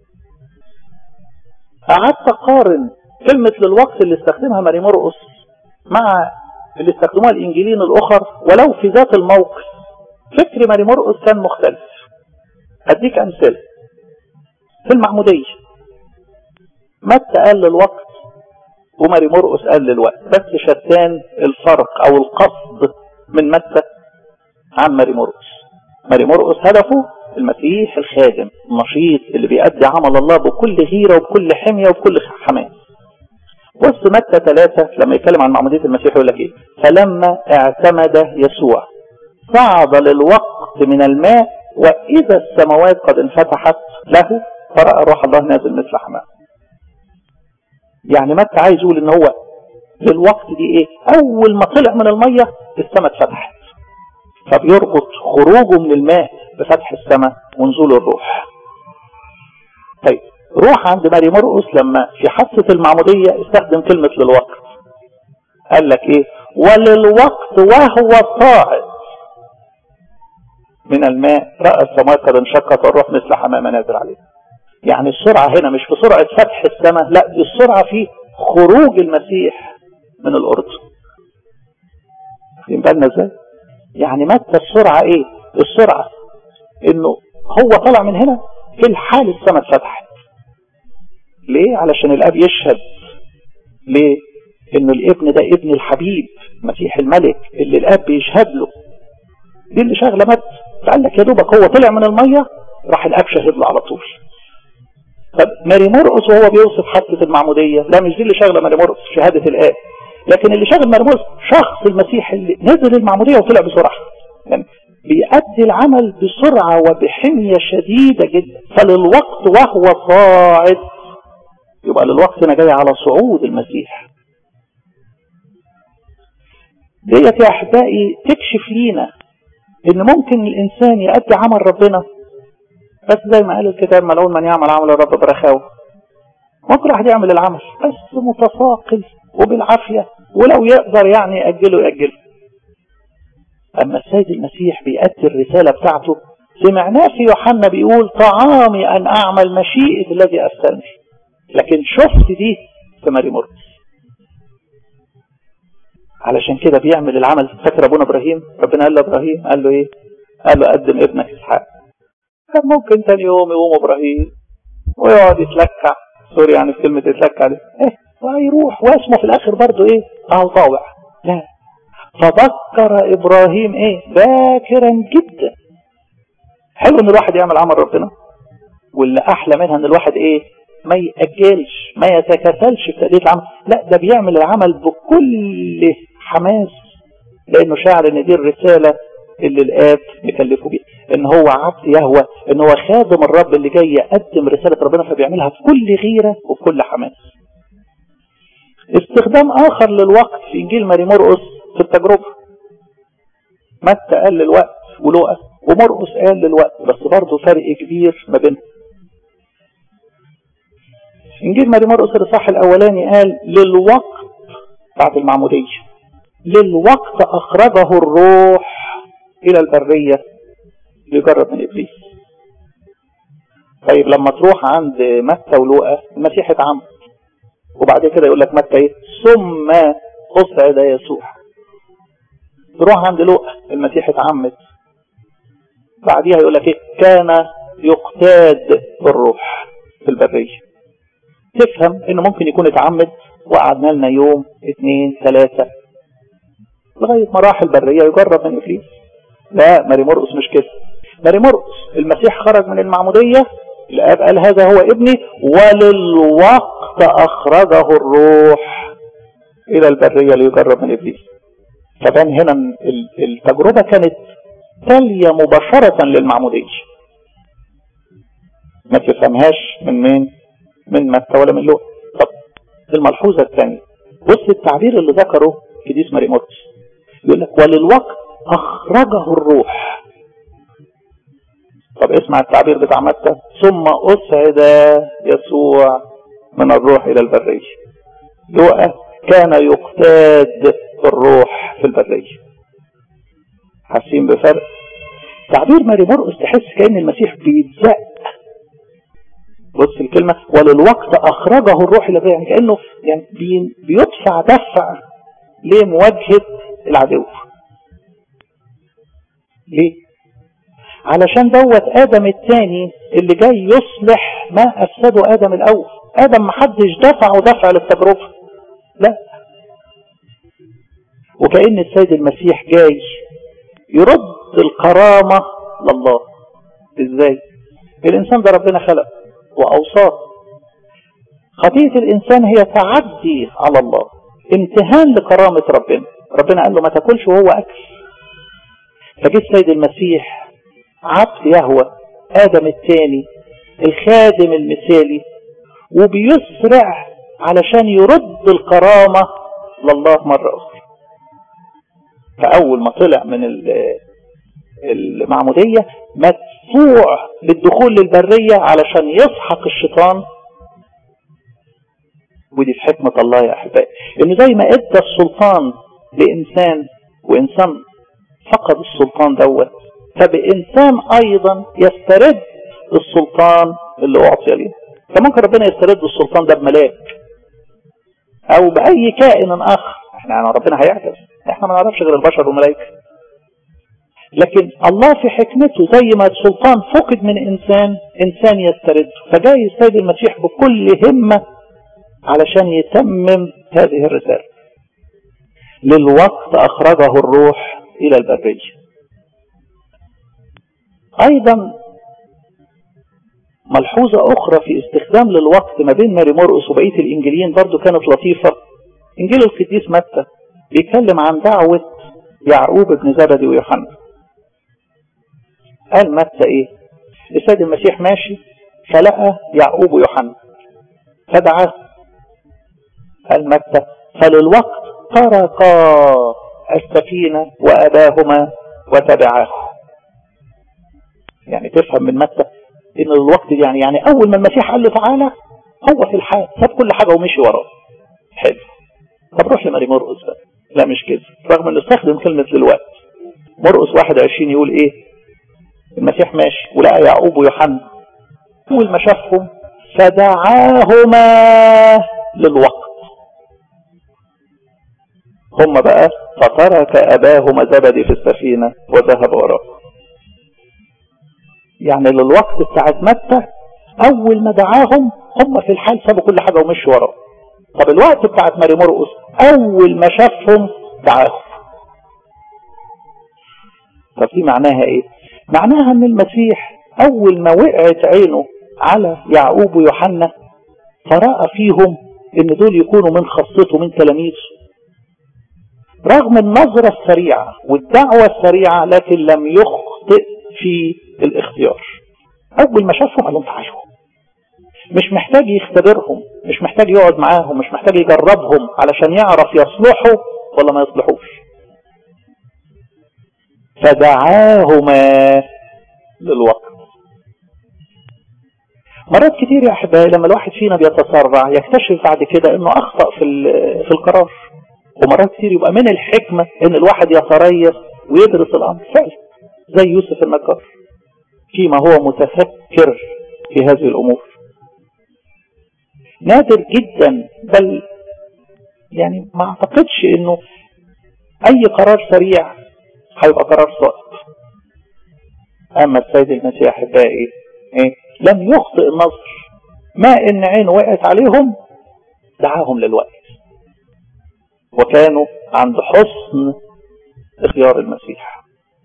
قعدت اقارن كلمة للوقت اللي استخدمها ماري مرقس مع اللي استخدموها الانجيلين الاخر ولو في ذات الموقف فكر ماري مرقس كان مختلف اديك امثله في المعمودية متى قال للوقت وماري مرقس قال للوقت بس شتان الفرق او القصد من متى عن ماري مرقس ماري مرقس هدفه المسيح الخادم النشيط اللي بيأدي عمل الله بكل غيرة وبكل حمية وبكل حماس بص متى ثلاثة لما يتكلم عن معمودية المسيح يقول لك ايه فلما اعتمد يسوع صعد للوقت من الماء وإذا السماوات قد انفتحت له فرأى روح الله نازل مثل حمام يعني متى عايز يقول ان هو للوقت دي ايه اول ما طلع من المية السماء اتفتحت فبيربط خروجه من الماء بفتح السماء ونزول الروح طيب روح عند ماري مرقس لما في حادثة المعمودية استخدم كلمة للوقت قال لك ايه وللوقت وهو صاعد من الماء رأى السماوات قد انشقت والروح مثل حمامة نازل عليه يعني السرعة هنا مش في سرعة فتح السماء لا دي السرعة في خروج المسيح من الأرض واخدين بالنا ازاي يعني متى السرعة ايه السرعة انه هو طلع من هنا في الحال السماء اتفتحت ليه علشان الاب يشهد ليه انه الابن ده ابن الحبيب مسيح الملك اللي الاب بيشهد له دي اللي شغله مت فقال لك يا دوبك هو طلع من الميه راح الاب شهد له على طول طب ماري مرقس وهو بيوصف حادثه المعموديه لا مش دي اللي شغله ماري مرقس شهاده الاب لكن اللي شغل ماري مرقس شخص المسيح اللي نزل المعموديه وطلع بسرعه يعني بيأدي العمل بسرعة وبحمية شديدة جدا فللوقت وهو صاعد يبقى للوقت هنا جاي على صعود المسيح ديت يا أحبائي تكشف لينا إن ممكن الإنسان يأدي عمل ربنا بس زي ما قال الكتاب ملعون من يعمل عمل الرب برخاوة ممكن واحد يعمل العمل بس متثاقل وبالعافية ولو يقدر يعني يأجله يأجله أما السيد المسيح بيأدي الرسالة بتاعته سمعناه في يوحنا بيقول طعامي أن أعمل مشيئة الذي أرسلني لكن شفت دي في ماري مرقس علشان كده بيعمل العمل فاكر أبونا إبراهيم ربنا قال له إبراهيم قال له إيه قال له قدم ابنك إسحاق كان ممكن تاني يوم يقوم إبراهيم ويقعد يتلكع سوري يعني في كلمة يتلكع دي إيه ويروح واسمه في الآخر برضه إيه أهو طاوع لا فذكر إبراهيم إيه باكرا جدا حلو إن الواحد يعمل عمل ربنا واللي أحلى منها إن الواحد إيه ما يأجلش ما يتكاسلش في تأدية العمل لا ده بيعمل العمل بكل حماس لأنه شاعر إن دي الرسالة اللي الآب مكلفه بيها ان هو عبد يهوى ان هو خادم الرب اللي جاي يقدم رسالة ربنا فبيعملها بكل غيرة وبكل حماس استخدام اخر للوقت في انجيل ماري مرقس في التجربة متى قال للوقت ولوقا ومرقس قال للوقت بس برضه فرق كبير ما بينهم انجيل ماري مرقس الاصحاح الاولاني قال للوقت بعد المعمودية للوقت اخرجه الروح الى البرية ليجرب من ابليس طيب لما تروح عند متى ولوقا المسيح اتعمد وبعد كده يقول لك متى ايه ثم اصعد يسوع تروح عند لوقا المسيح اتعمد بعديها يقول لك ايه كان يقتاد بالروح في البرية تفهم انه ممكن يكون اتعمد وقعدنا لنا يوم اثنين ثلاثة لغاية ما راح البرية يجرب من ابليس لا ماري مرقس مش كده ماري مرقس المسيح خرج من المعمودية الاب قال هذا هو ابني وللوقت اخرجه الروح الى البرية ليجرب من ابليس فكان هنا التجربة كانت تالية مباشرة للمعمودية ما تفهمهاش من مين من متى ولا من لوح طب الملحوظة الثانية بص التعبير اللي ذكره كديس ماري مرقس يقول لك وللوقت اخرجه الروح طب اسمع التعبير بتاع متى ثم اصعد يسوع من الروح الى البرية لوقا كان يقتاد بالروح في البرية حاسين بفرق تعبير ماري مرقس تحس كأن المسيح بيتزق بص الكلمة وللوقت أخرجه الروح إلى يعني كأنه يعني بيدفع دفع لمواجهة العدو ليه؟ علشان دوت آدم الثاني اللي جاي يصلح ما أفسده آدم الأول آدم محدش دفعه دفع للتجربة لا وكأن السيد المسيح جاي يرد الكرامة لله ازاي الانسان ده ربنا خلق واوصاه خطيئة الانسان هي تعدي على الله امتهان لكرامة ربنا ربنا قال له ما تاكلش وهو اكل فجه السيد المسيح عبد يهوى ادم الثاني الخادم المثالي وبيسرع علشان يرد الكرامة لله مرة اخرى فأول ما طلع من المعمودية مدفوع للدخول للبرية علشان يسحق الشيطان ودي في حكمة الله يا أحبائي إنه زي ما إدى السلطان لإنسان وإنسان فقد السلطان دوت فبإنسان أيضا يسترد السلطان اللي أعطي ليه فممكن ربنا يسترد السلطان ده بملاك أو بأي كائن آخر احنا يعني ربنا هيعجز احنا ما نعرفش غير البشر والملائكة لكن الله في حكمته زي ما السلطان فقد من انسان انسان يسترد فجاي السيد المسيح بكل همة علشان يتمم هذه الرسالة للوقت اخرجه الروح الى البرية ايضا ملحوظة اخرى في استخدام للوقت ما بين ماري مرقس وبقية الانجيليين برضو كانت لطيفة انجيل القديس متى بيتكلم عن دعوة يعقوب بن زبدي ويوحنا قال متى ايه السيد المسيح ماشي فلقى يعقوب ويوحنا فدعاه قال متى فللوقت تركا السفينة وأباهما وتبعاه يعني تفهم من متى ان الوقت دي يعني يعني اول ما المسيح قال له تعالى هو في الحال ساب كل حاجة ومشي وراه حلو طب روح لماري مرقس بقى لا مش كده رغم انه استخدم كلمة للوقت مرقس 21 يقول ايه المسيح ماشي ولقى يعقوب ويوحنا اول ما شافهم فدعاهما للوقت هم بقى فترك اباهما زبدي في السفينة وذهب وراه يعني للوقت بتاعت متى اول ما دعاهم هم في الحال سابوا كل حاجة ومشوا وراه طب الوقت بتاعت ماري مرقس اول ما شافهم دعاهم طب دي معناها ايه معناها ان المسيح اول ما وقعت عينه على يعقوب ويوحنا فرأى فيهم ان دول يكونوا من خاصته من تلاميذه رغم النظرة السريعة والدعوة السريعة لكن لم يخطئ في الاختيار اول ما شافهم قال لهم تعالوا مش محتاج يختبرهم مش محتاج يقعد معاهم مش محتاج يجربهم علشان يعرف يصلحوا ولا ما يصلحوش فدعاهما للوقت مرات كتير يا احبائي لما الواحد فينا بيتسرع يكتشف بعد كده انه اخطأ في في القرار ومرات كتير يبقى من الحكمة ان الواحد يتريث ويدرس الامر فعلا زي يوسف النجار فيما هو متفكر في هذه الامور نادر جدا بل يعني ما اعتقدش انه اي قرار سريع هيبقى قرار صائب اما السيد المسيح احبائي ايه لم يخطئ النظر ما ان عينه وقعت عليهم دعاهم للوقت وكانوا عند حسن اختيار المسيح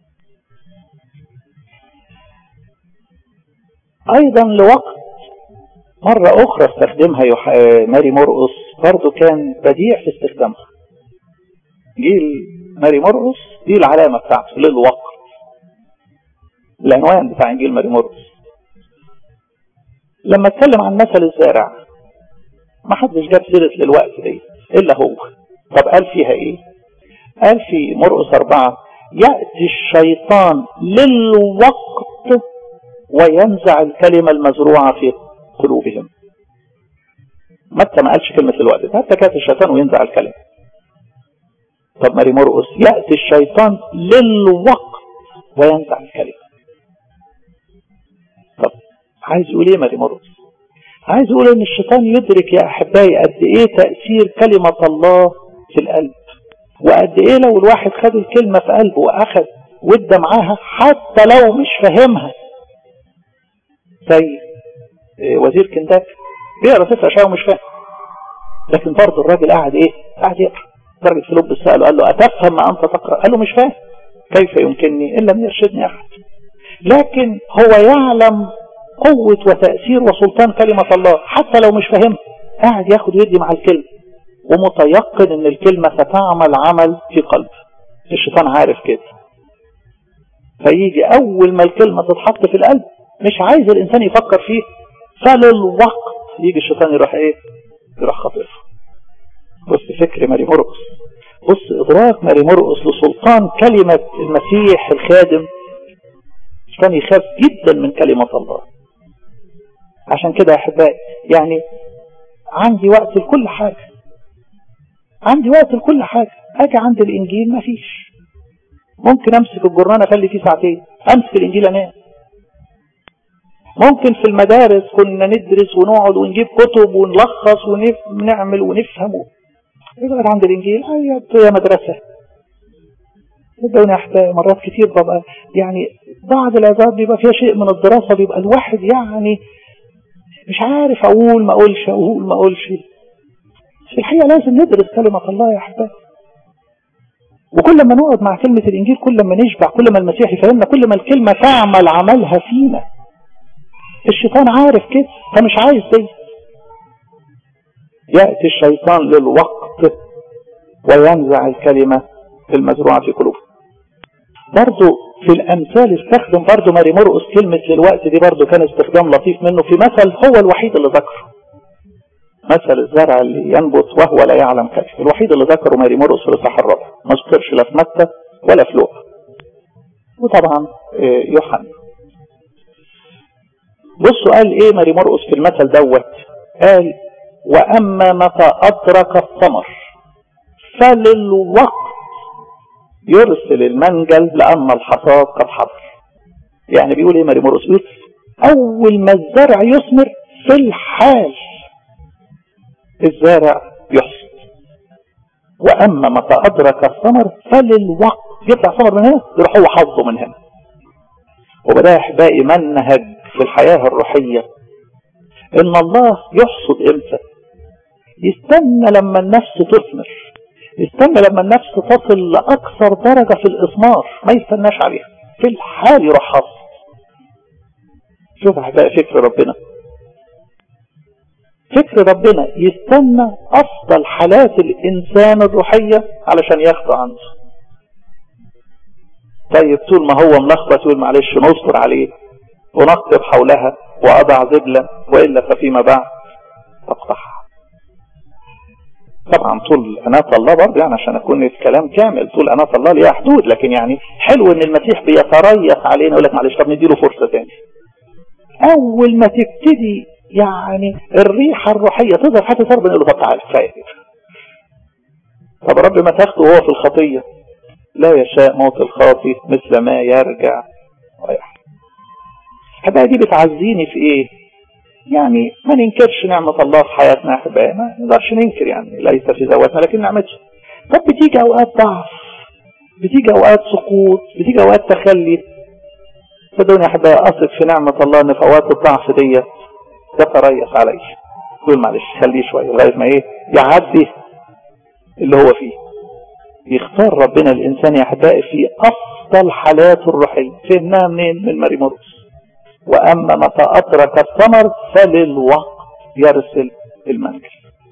ايضا لوقت مرة اخرى استخدمها يح... ماري مرقص برضو كان بديع في استخدامها جيل ماري مرقص دي العلامة بتاعته للوقت العنوان بتاع انجيل ماري مرقص لما اتكلم عن مثل الزارع ما حدش جاب سيرة للوقت دي الا هو طب قال فيها ايه قال في مرقص اربعة يأتي الشيطان للوقت وينزع الكلمة المزروعة في قلوبهم متى ما قالش كلمة الوقت متى كانت الشيطان وينزع الكلمة طب ماري مرقص يأتي الشيطان للوقت وينزع الكلمة طب عايز يقول ايه ماري مرقص عايز يقول ان الشيطان يدرك يا احبائي قد ايه تأثير كلمة الله في القلب وقد ايه لو الواحد خد الكلمة في قلبه واخد ودى معاها حتى لو مش فاهمها زي وزير كنتاكي بيقرا سفر اشعياء ومش فاهم لكن برضه الراجل قاعد ايه قاعد يقرا درجة فيلوب سأله قال له أتفهم ما أنت تقرأ قال له مش فاهم كيف يمكنني إن لم يرشدني أحد لكن هو يعلم قوة وتأثير وسلطان كلمة الله حتى لو مش فاهم قاعد ياخد يدي مع الكلمة ومتيقن ان الكلمة ستعمل عمل في قلبه الشيطان عارف كده فيجي اول ما الكلمة تتحط في القلب مش عايز الانسان يفكر فيه فللوقت يجي الشيطان يروح ايه يروح خاطفه بص فكر ماري مرقس بص ادراك ماري مرقس لسلطان كلمة المسيح الخادم كان يخاف جدا من كلمة الله عشان كده يا احبائي يعني عندي وقت لكل حاجة عندي وقت لكل حاجة اجي عند الانجيل مفيش ممكن امسك الجرنانة اخلي فيه ساعتين امسك الانجيل انام ممكن في المدارس كنا ندرس ونقعد ونجيب كتب ونلخص ونعمل ونفهم يقعد عند الانجيل يا مدرسة صدقوني احبائي مرات كتير ببقى يعني بعض العظات بيبقى فيها شيء من الدراسة بيبقى الواحد يعني مش عارف اقول ما اقولش اقول ما اقولش في الحقيقة لازم ندرس كلمة الله يا احبائي وكل ما نقعد مع كلمة الانجيل كل ما نشبع كل ما المسيح يفهمنا كل ما الكلمة تعمل عملها فينا الشيطان عارف كده فمش عايز زي يأتي الشيطان للوقت وينزع الكلمة المزروعة في قلوبه برضو في الأمثال استخدم برضو ماري مرقس كلمة للوقت دي برضو كان استخدام لطيف منه في مثل هو الوحيد اللي ذكره مثل الزرع اللي ينبت وهو لا يعلم كيف الوحيد اللي ذكره ماري مرقس في الإصحاح الرابع ما ذكرش لا في متى ولا في لوقا وطبعا يوحنا بصوا قال ايه ماري مرقس في المثل دوت قال واما متى ادرك الثمر فللوقت يرسل المنجل لان الحصاد قد حضر يعني بيقول ايه ماري مرقس بيقول اول ما الزرع يثمر في الحال الزارع يحصد واما متى ادرك الثمر فللوقت يطلع ثمر من هنا يروح هو حظه من هنا وبدا يا احبائي منهج في الحياة الروحية ان الله يحصد امتى يستنى لما النفس تثمر يستنى لما النفس تصل لأكثر درجة في الإثمار ما يستناش عليها في الحال يروح حصد شوف أحبائي فكر ربنا فكر ربنا يستنى أفضل حالات الإنسان الروحية علشان ياخده عنده طيب طول ما هو ملخبط يقول معلش نصبر عليه ونقطب حولها وأضع زبلا وإلا ففيما بعد تقطعها طبعا طول أناة الله برضه يعني عشان أكون الكلام كامل طول أناة الله ليها حدود لكن يعني حلو إن المسيح بيتريث علينا يقول لك معلش طب نديله فرصة تاني أول ما تبتدي يعني الريحة الروحية تظهر حتى تربى يقول له طب تعالى كفاية طب رب ما تاخده وهو في الخطية لا يشاء موت الخاطي مثل ما يرجع ويحيى حبايبي دي بتعزيني في ايه يعني ما ننكرش نعمة الله في حياتنا احبائي ما نقدرش ننكر يعني ليس في ذواتنا لكن نعمته طب بتيجي اوقات ضعف بتيجي اوقات سقوط بتيجي اوقات تخلي صدقوني احبائي اثق في نعمة الله ان في اوقات الضعف ديت تتريث علي يقول معلش خليه شوية لغاية ما ايه يعدي اللي هو فيه يختار ربنا الإنسان يا أحبائي في أفضل حالاته الروحية فهمناها منين من ماري مرقس وأما متى أدرك الثمر فللوقت يرسل المنجل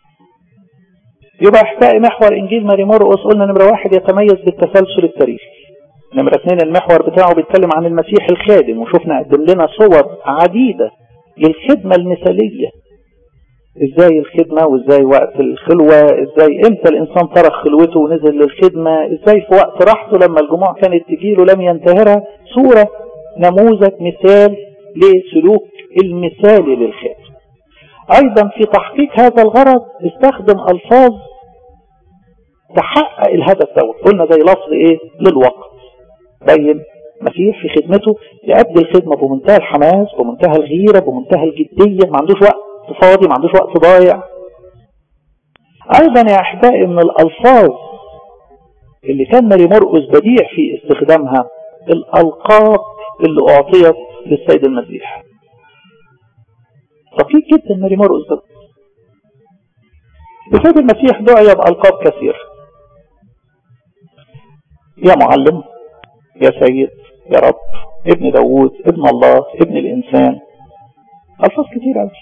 يبقى أحبائي محور إنجيل ماري مرقس قلنا نمرة واحد يتميز بالتسلسل التاريخي نمرة اثنين المحور بتاعه بيتكلم عن المسيح الخادم وشفنا قدم لنا صور عديدة للخدمة المثالية ازاي الخدمة وازاي وقت الخلوة ازاي امتى الانسان ترك خلوته ونزل للخدمة ازاي في وقت راحته لما الجموع كانت تجيله لم ينتهرها صورة نموذج مثال لسلوك المثالي للخادم ايضا في تحقيق هذا الغرض استخدم الفاظ تحقق الهدف دوت قلنا زي لفظ ايه للوقت بين مسيح في خدمته يؤدي الخدمة بمنتهى الحماس بمنتهى الغيرة بمنتهى الجدية ما عندوش وقت فاضي ما عندوش وقت ضايع ايضا يا احبائي من الالفاظ اللي كان ماري مرقس بديع في استخدامها الالقاب اللي اعطيت للسيد المسيح دقيق جدا ماري مرقس ده السيد المسيح دعي بالقاب كثير يا معلم يا سيد يا رب ابن داوود ابن الله ابن الانسان الفاظ كتير قوي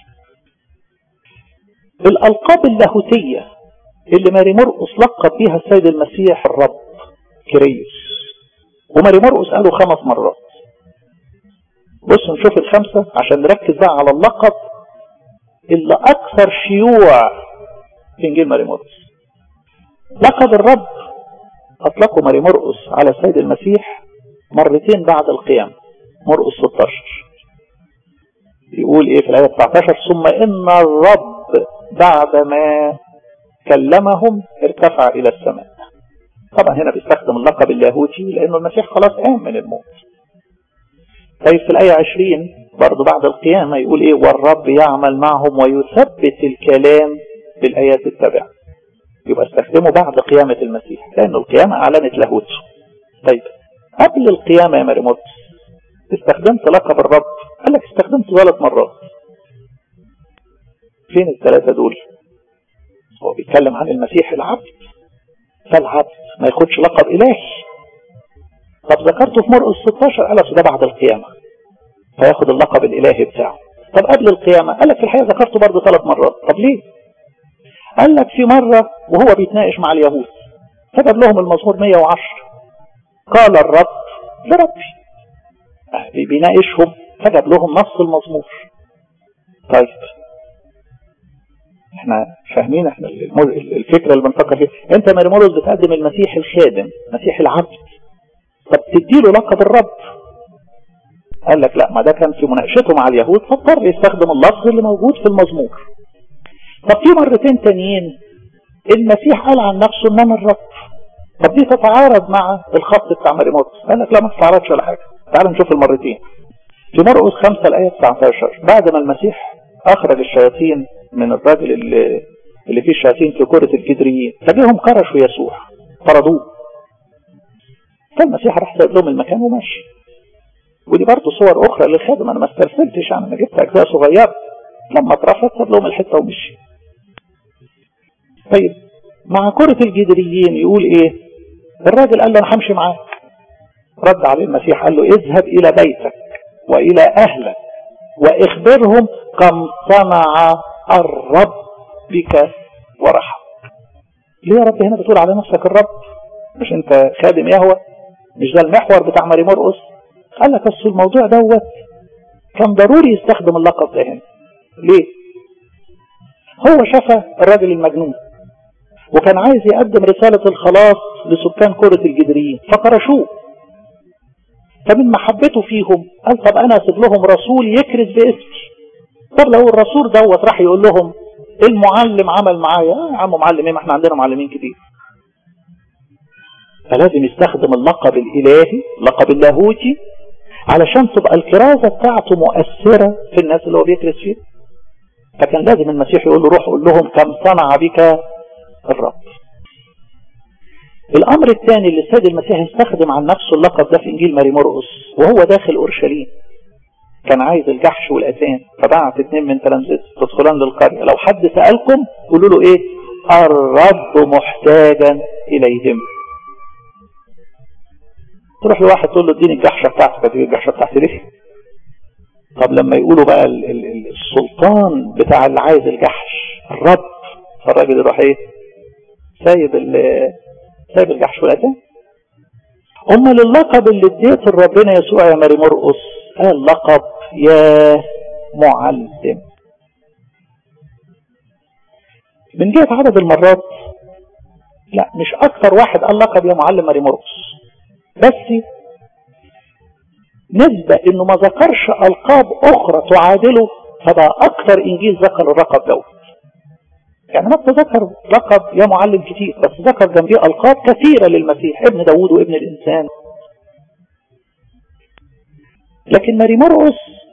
الألقاب اللاهوتية اللي ماري مرقس لقب بيها السيد المسيح الرب كريس وماري مرقس قاله خمس مرات بصوا نشوف الخمسة عشان نركز بقى على اللقب اللي أكثر شيوع في إنجيل ماري مرقس لقب الرب أطلقه ماري مرقس على السيد المسيح مرتين بعد القيام مرقس 16 يقول ايه في الآية 19 ثم إن الرب بعدما كلمهم ارتفع إلى السماء طبعا هنا بيستخدم اللقب اللاهوتي لأنه المسيح خلاص قام من الموت طيب في الآية 20 برضو بعد القيامة يقول إيه والرب يعمل معهم ويثبت الكلام بالآيات التابعة يبقى استخدمه بعد قيامة المسيح لأنه القيامة أعلنت لاهوته طيب قبل القيامة يا مريموت استخدمت لقب الرب قال لك استخدمته ثلاث مرات فين الثلاثة دول هو بيتكلم عن المسيح العبد فالعبد ما ياخدش لقب إلهي طب ذكرته في مرقس 16 قال لك ده بعد القيامة فياخد اللقب الإلهي بتاعه طب قبل القيامة قال لك في الحقيقة ذكرته برضه ثلاث مرات طب ليه قال لك في مرة وهو بيتناقش مع اليهود فجاب لهم المزمور 110 قال الرب لربي بيناقشهم فجاب لهم نص المزمور طيب احنا فاهمين احنا الفكرة اللي بنفكر فيها انت ماري مورس بتقدم المسيح الخادم مسيح العبد طب تديله لقب الرب قال لك لا ما ده كان في مناقشته مع اليهود فاضطر يستخدم اللفظ اللي موجود في المزمور طب في مرتين تانيين المسيح قال عن نفسه ان انا الرب طب دي تتعارض مع الخط بتاع ماري مورس قال لك لا ما تتعارضش ولا حاجه تعال نشوف المرتين في مرقس 5 الآية 19 بعد ما المسيح أخرج الشياطين من الراجل اللي, اللي فيه الشياطين في كرة الكدريين فجيهم كرشوا يسوع طردوه فالمسيح راح سايب لهم المكان وماشي ودي برضه صور أخرى للخادم أنا ما استرسلتش يعني أنا جبت أجزاء صغيرة لما اترفض ساب لهم الحتة ومشي طيب مع كرة الجدريين يقول إيه الراجل قال له أنا همشي معاك رد عليه المسيح قال له اذهب إلى بيتك وإلى أهلك وإخبرهم كم صنع الرب بك ورحمك ليه يا رب هنا بتقول على نفسك الرب مش انت خادم يهوى مش ده المحور بتاع ماري مرقس قال لك اصل الموضوع دوت كان ضروري يستخدم اللقب ده هنا ليه هو شفى الراجل المجنون وكان عايز يقدم رسالة الخلاص لسكان كرة الجدريين فكرشوه فمن محبته فيهم قال طب انا اسيب لهم رسول يكرز باسمي طب لو الرسول دوت راح يقول لهم المعلم عمل معايا يا عم معلم ايه ما احنا عندنا معلمين كتير فلازم يستخدم اللقب الالهي اللقب اللاهوتي علشان تبقى الكرازة بتاعته مؤثرة في الناس اللي هو بيكرز فيه فكان لازم المسيح يقول له روح قول لهم كم صنع بك الرب الامر الثاني اللي السيد المسيح استخدم عن نفسه اللقب ده في انجيل ماري مرقس وهو داخل اورشليم كان عايز الجحش والاتان فبعت اتنين من تلامذته تدخلان للقريه لو حد سالكم قولوا له ايه الرب محتاجا اليهم تروح لواحد تقول له اديني الجحشه بتاعتك اديني الجحشه بتاعتي ليه طب لما يقولوا بقى ال ال السلطان بتاع اللي عايز الجحش الرب فالراجل يروح ايه سايب سايب الجحش والاتان امال اللقب اللي اديته لربنا يسوع يا ماري مرقس قال لقب يا معلم من جهة عدد المرات لا مش اكثر واحد قال لقب يا معلم ماري مرقس بس نسبة انه ما ذكرش القاب اخرى تعادله فبقى اكثر انجيل ذكر الرقب دوت يعني ما ذكر لقب يا معلم كتير بس ذكر جنبيه القاب كثيرة للمسيح ابن داود وابن الانسان لكن ماري مرقس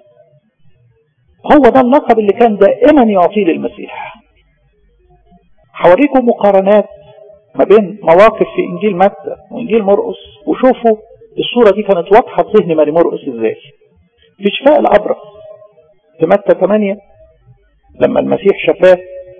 هو ده اللقب اللي كان دائما يعطيه للمسيح هوريكم مقارنات ما بين مواقف في انجيل متى وانجيل مرقس وشوفوا الصورة دي كانت واضحة في ذهن ماري مرقس ازاي في شفاء الابرص في متى 8 لما المسيح شفاه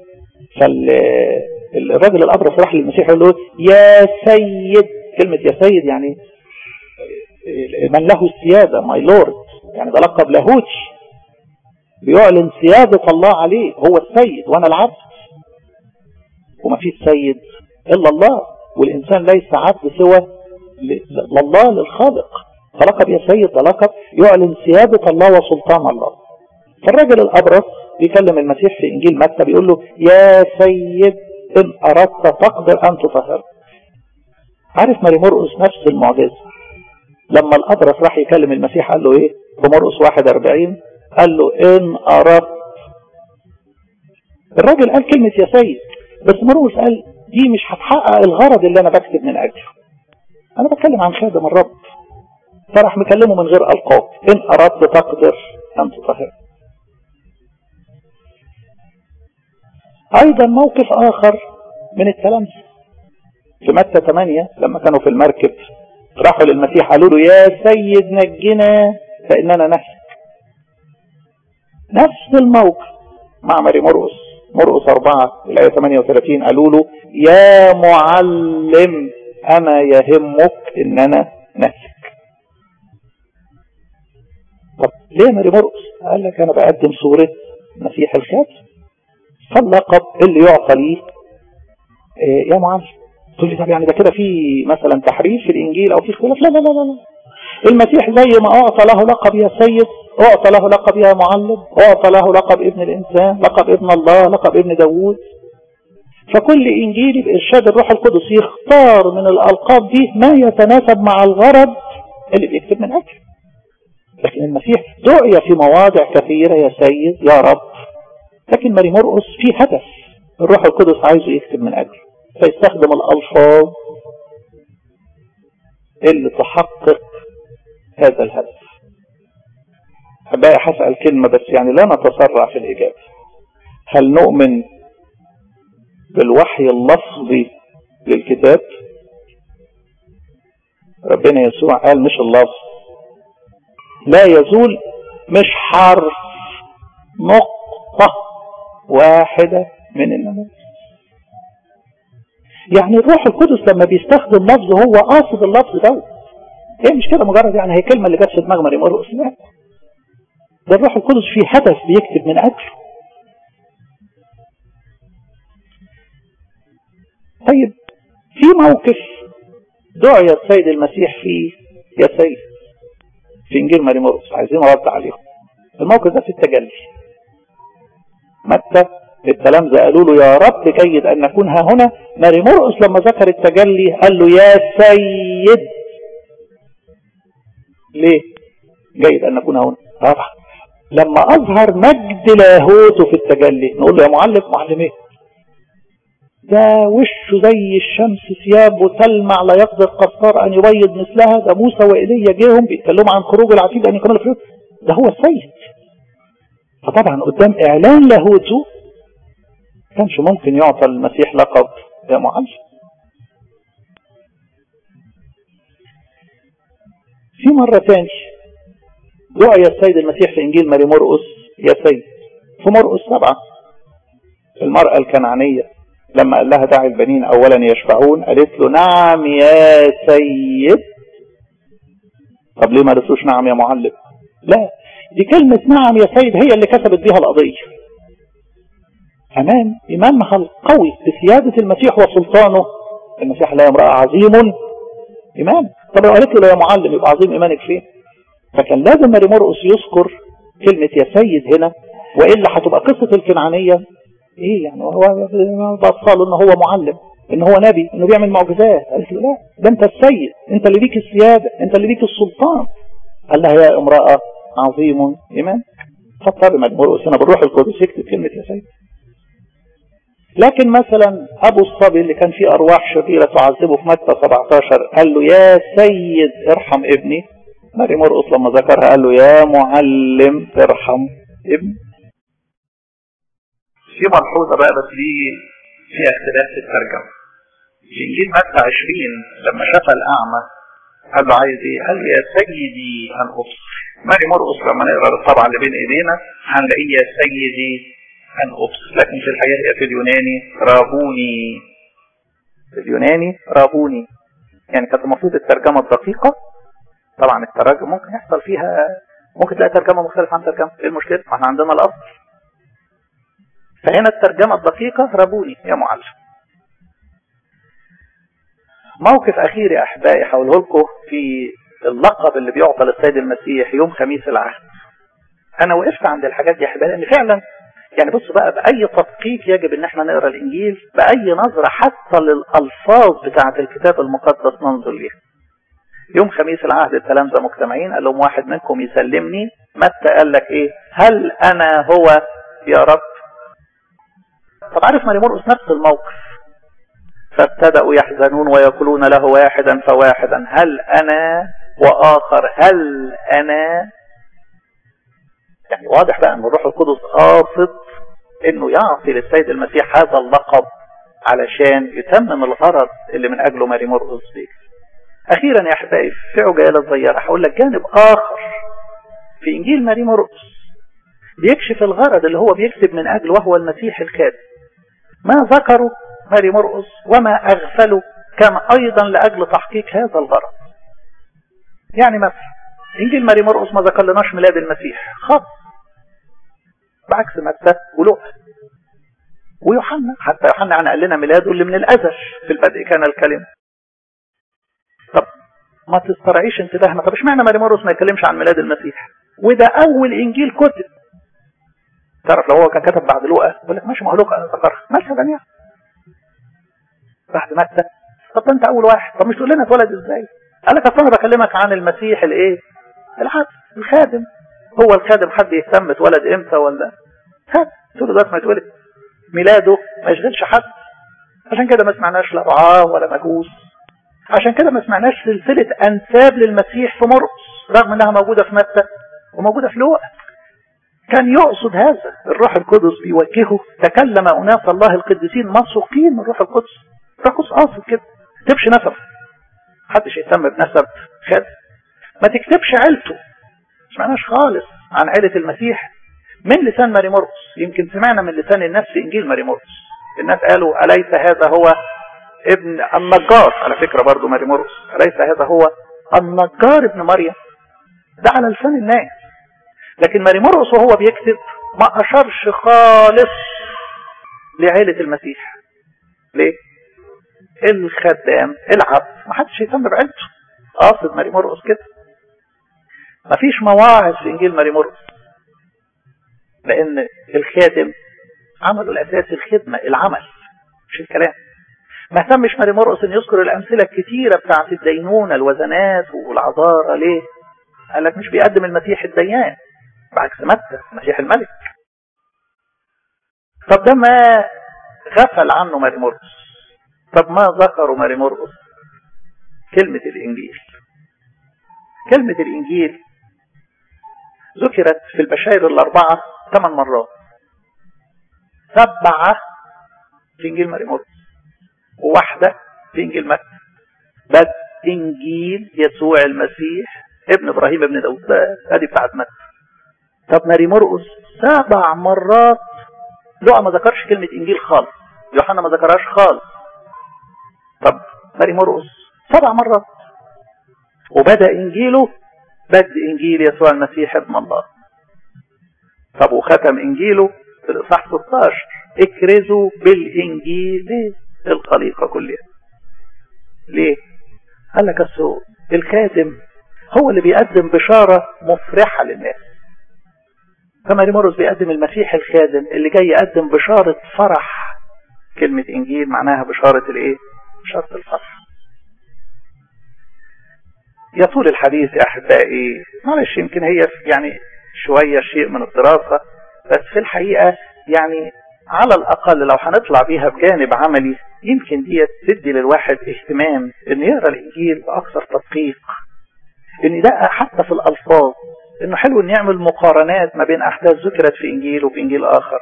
فالراجل الابرص راح للمسيح يقول له يا سيد كلمة يا سيد يعني من له السيادة ماي لورد يعني ده لقب لاهوتي بيعلن سيادة الله عليه هو السيد وانا العبد وما فيش سيد الا الله والانسان ليس عبد سوى لله للخالق فلقب يا سيد ده لقب يعلن سيادة الله وسلطان الله فالراجل الابرص بيكلم المسيح في انجيل متى بيقول له يا سيد ان اردت تقدر ان تطهر عارف ماري مرقس نفس المعجزه لما الأبرص راح يكلم المسيح قال له ايه في مرقس 41 قال له ان اردت الراجل قال كلمة يا سيد بس مرقس قال دي مش هتحقق الغرض اللي انا بكتب من اجله انا بتكلم عن خادم الرب فراح مكلمه من غير القاب ان اردت تقدر ان تطهر ايضا موقف اخر من التلامذة في متى 8 لما كانوا في المركب راحوا للمسيح قالوا له يا سيد نجنا فإننا نهلك نفس الموقف مع ماري مرقس مرقس 4 الآية 38 قالوا له يا معلم أما يهمك إننا نهلك طب ليه ماري مرقس قال لك أنا بقدم صورة مسيح الخاتم فاللقب اللي يعطى ليه إيه يا معلم تقول لي طب يعني ده كده في مثلا تحريف في الانجيل او في اختلاف لا لا لا لا المسيح زي ما اعطى له لقب يا سيد اعطى له لقب يا معلم اعطى له لقب ابن الانسان لقب ابن الله لقب ابن داوود فكل انجيلي بارشاد الروح القدس يختار من الالقاب دي ما يتناسب مع الغرض اللي بيكتب من اجله لكن المسيح دعي في مواضع كثيرة يا سيد يا رب لكن ماري مرقس في هدف الروح القدس عايزه يكتب من اجله فيستخدم الألفاظ اللي تحقق هذا الهدف أبقى هسأل كلمة بس يعني لا نتسرع في الإجابة هل نؤمن بالوحي اللفظي للكتاب ربنا يسوع قال مش اللفظ لا يزول مش حرف نقطة واحدة من النماذج يعني الروح القدس لما بيستخدم لفظ هو قاصد اللفظ ده هي مش كده مجرد يعني هي كلمة اللي جت في دماغ مريم مرقس لا ده الروح القدس فيه هدف بيكتب من أجله طيب في موقف دعي السيد المسيح فيه يا سيد في انجيل ماري مرقس عايزين رد عليهم الموقف ده في التجلي متى التلامذة قالوا له يا رب جيد ان نكون ها هنا ماري مرقس لما ذكر التجلي قال له يا سيد ليه جيد ان نكون هنا طبعا لما اظهر مجد لاهوته في التجلي نقول له يا معلم معلم ايه ده وشه زي الشمس ثيابه تلمع لا يقدر قصار ان يبيض مثلها ده موسى وايليا جيهم بيتكلموا عن خروج العتيد ان يكملوا في ده هو السيد فطبعا قدام اعلان لاهوته كانش ممكن يعطى المسيح لقب يا معلم في مرة تاني دعي السيد المسيح في انجيل ماري مرقس يا سيد في مرقس سبعة المرأة الكنعانية لما قال لها دعي البنين اولا يشفعون قالت له نعم يا سيد طب ليه ما قالتلوش نعم يا معلم لا دي كلمة نعم يا سيد هي اللي كسبت بيها القضية امام امامها القوي بسيادة المسيح وسلطانه المسيح لا امرأة عظيم امام طب لو قالت له يا معلم يبقى عظيم ايمانك فين فكان لازم ماري مرقس يذكر كلمة يا سيد هنا وإلا هتبقى قصة الكنعانية ايه يعني هو بطاله ان هو معلم ان هو نبي انه بيعمل معجزات قالت له لا ده انت السيد انت اللي ليك السيادة انت اللي ليك السلطان قال لها يا امرأة عظيم ايمان فاضطر ماري مرقس هنا بالروح القدس يكتب كلمة يا سيد لكن مثلا ابو الصبي اللي كان فيه ارواح شريرة تعذبه في متى 17 قال له يا سيد ارحم ابني ماري مرقس لما ذكرها قال له يا معلم ارحم ابني في ملحوظة بقى بس دي فيها اختلاف في الترجمة في انجيل متى 20 لما شاف الاعمى قال له عايز ايه؟ قال له يا سيدي ان ابصر ماري مرقس لما نقرا الطبعة اللي بين ايدينا هنلاقيه يا سيدي أن أبصر لكن في الحقيقة في اليوناني رابوني في اليوناني رابوني يعني كانت المفروض الترجمة الدقيقة طبعا التراجم ممكن يحصل فيها ممكن تلاقي ترجمة مختلفة عن ترجمة ايه المشكلة؟ ما احنا عندنا الأصل فهنا الترجمة الدقيقة رابوني يا معلم موقف أخير يا أحبائي هقوله لكم في اللقب اللي بيعطى للسيد المسيح يوم خميس العهد أنا وقفت عند الحاجات دي يا أحبائي لأن فعلا يعني بصوا بقى بأي تدقيق يجب ان احنا نقرا الانجيل بأي نظرة حتى للألفاظ بتاعة الكتاب المقدس ننظر ليها يوم خميس العهد التلامذة مجتمعين قال لهم واحد منكم يسلمني متى قال لك ايه هل انا هو يا رب طب عارف ماري مرقس نفس الموقف فابتدأوا يحزنون ويقولون له واحدا فواحدا هل انا واخر هل انا يعني واضح بقى ان الروح القدس قاصد انه يعطي للسيد المسيح هذا اللقب علشان يتمم الغرض اللي من اجله ماري مرقس بيه اخيرا يا احبائي في عجاله صغيره هقول لك جانب اخر في انجيل ماري مرقس بيكشف الغرض اللي هو بيكتب من اجله وهو المسيح الكاذب ما ذكروا ماري مرقس وما اغفلوا كان ايضا لاجل تحقيق هذا الغرض يعني مثلا انجيل ماري مرقس ما ذكر لناش ميلاد المسيح خالص بعكس متى ولوقا ويوحنا حتى يوحنا عن قال لنا ميلاده اللي من الازل في البدء كان الكلمه طب ما تسترعيش انتباهنا طب اشمعنى ماري مرقس ما يتكلمش عن ميلاد المسيح وده اول انجيل كتب تعرف لو هو كان كتب بعد لوقا يقول لك ماشي ما هو لوقا ذكرها مثلا يعني بعد متى طب انت اول واحد طب مش تقول لنا اتولد ازاي قال لك اصل انا بكلمك عن المسيح الايه العبد الخادم هو الخادم حد يهتم اتولد امتى ولا خادم تقول له ما يتولد ميلاده ما يشغلش حد عشان كده ما سمعناش لا رعاه ولا مجوس عشان كده ما سمعناش سلسلة انساب للمسيح في مرقس رغم انها موجودة في متى وموجودة في لوقا كان يقصد هذا الروح القدس بيوجهه تكلم اناس الله القديسين مسوقين من الروح القدس الروح القدس قاصد كده تكتبش نسب محدش يهتم بنسب خادم ما تكتبش عيلته سمعناش خالص عن عيلة المسيح من لسان ماري مرقس يمكن سمعنا من لسان الناس في انجيل ماري مرقس الناس قالوا أليس هذا هو ابن النجار على فكرة برضو ماري مرقس أليس هذا هو النجار ابن مريم ده على لسان الناس لكن ماري مرقس وهو بيكتب ما أشرش خالص لعيلة المسيح ليه الخدام العبد ما حدش يهتم بعيلته قاصد ماري مرقس كده ما فيش مواعظ في انجيل ماري مرقس لان الخادم عمله الاساسي الخدمه العمل مش الكلام ما اهتمش ماري مرقس ان يذكر الامثله الكتيره بتاعت الدينونه الوزنات والعذاره ليه؟ قال لك مش بيقدم المسيح الديان بعكس متى المسيح الملك طب ده ما غفل عنه ماري مرقس طب ما ذكروا ماري مرقس كلمة الإنجيل كلمة الإنجيل ذكرت في البشائر الأربعة ثمان مرات سبعة في إنجيل ماري مرقس وواحدة في إنجيل متى بل إنجيل يسوع المسيح ابن إبراهيم ابن داود هذه بتاعت متى طب ماري مرقس سبع مرات لقى ما ذكرش كلمة إنجيل خالص يوحنا ما ذكرهاش خالص طب ماري مرقس سبع مرات وبدأ إنجيله بدء إنجيل يسوع المسيح ابن الله طب وختم إنجيله في الإصحاح 16 اكرزوا بالإنجيل الخليقة كلها ليه؟ قال لك أصل الخادم هو اللي بيقدم بشارة مفرحة للناس فماري مرقس بيقدم المسيح الخادم اللي جاي يقدم بشارة فرح كلمة إنجيل معناها بشارة الإيه؟ بشارة الفرح يطول الحديث يا أحبائي معلش يمكن هي يعني شوية شيء من الدراسة بس في الحقيقة يعني على الأقل لو هنطلع بيها بجانب عملي يمكن دي تدي للواحد اهتمام إن يقرأ الإنجيل بأكثر تدقيق إن يدقق حتى في الألفاظ إنه حلو إن يعمل مقارنات ما بين أحداث ذكرت في إنجيل وفي إنجيل آخر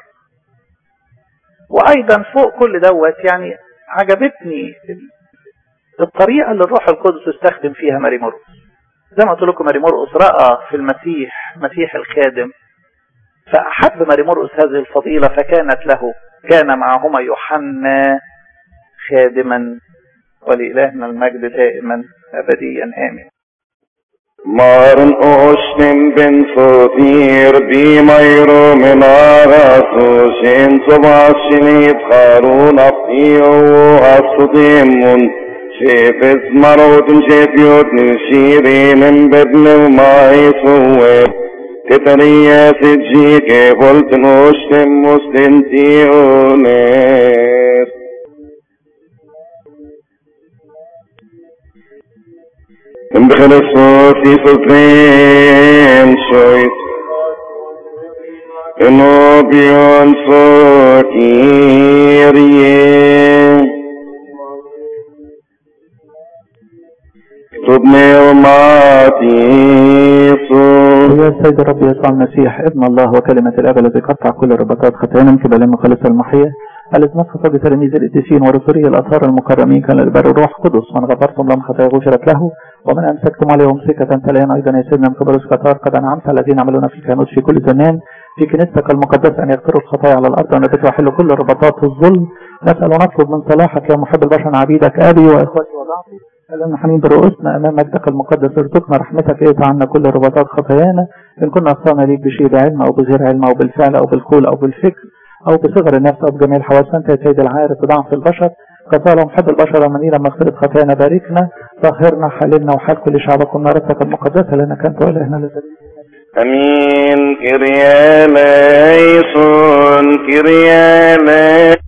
وأيضا فوق كل دوت يعني عجبتني الطريقة اللي الروح القدس استخدم فيها ماري مرقس زي ما قلت لكم ماري مرقس رأى في المسيح مسيح الخادم فأحب ماري مرقس هذه الفضيلة فكانت له كان معهما يوحنا خادما ولإلهنا المجد دائما أبديا آمين Maren åsnen ben sotir bi mayro min agasus in sobashinit harun afio asudimun شيفز مرود شيفيوت نشيرين بدن ومايسوه كتريا سجيك قلت نوشتم مستنتيونير بخلصوت سفرين شويت نوبيون سوكيريه تبني وماتيسو يا سيد الرب يسوع المسيح ابن الله وكلمة الأب الذي قطع كل رباطات خطايانا من قبل المخلص المحية الذي نفخ بتلاميذ القديسين ورسله الأطهار المكرمين كان البر الروح قدس من غفرتم لهم خطايا غفرت له ومن أمسكتم عليهم سكة فلين أيضا يسيرنا من قبل السكتار قد أنعمت الذين عملون في الكهنوت في كل زمان في كنيستك المقدسة أن يغفروا الخطايا على الأرض وأن تحل كل رباطات الظلم نسأل ونطلب من صلاحك يا محب البشر عبيدك أبي وإخوتي وضعفي لأن حنين برؤوسنا أمام مجدك المقدس ارزقنا رحمتك اقطع عنا كل رباطات خطايانا إن كنا أخطأنا ليك بشيء بعلم أو بغير علم أو بالفعل أو بالقول أو بالفكر أو بصغر النفس أو بجميع الحواس أنت يا سيد العارف بضعف البشر قتال محب البشر ومنينا مغفرة خطايانا باركنا طهرنا حللنا وحال كل شعبك ونارتك المقدسة لأنك أنت وإلهنا الذي امين كريا ليسون كريا ليسون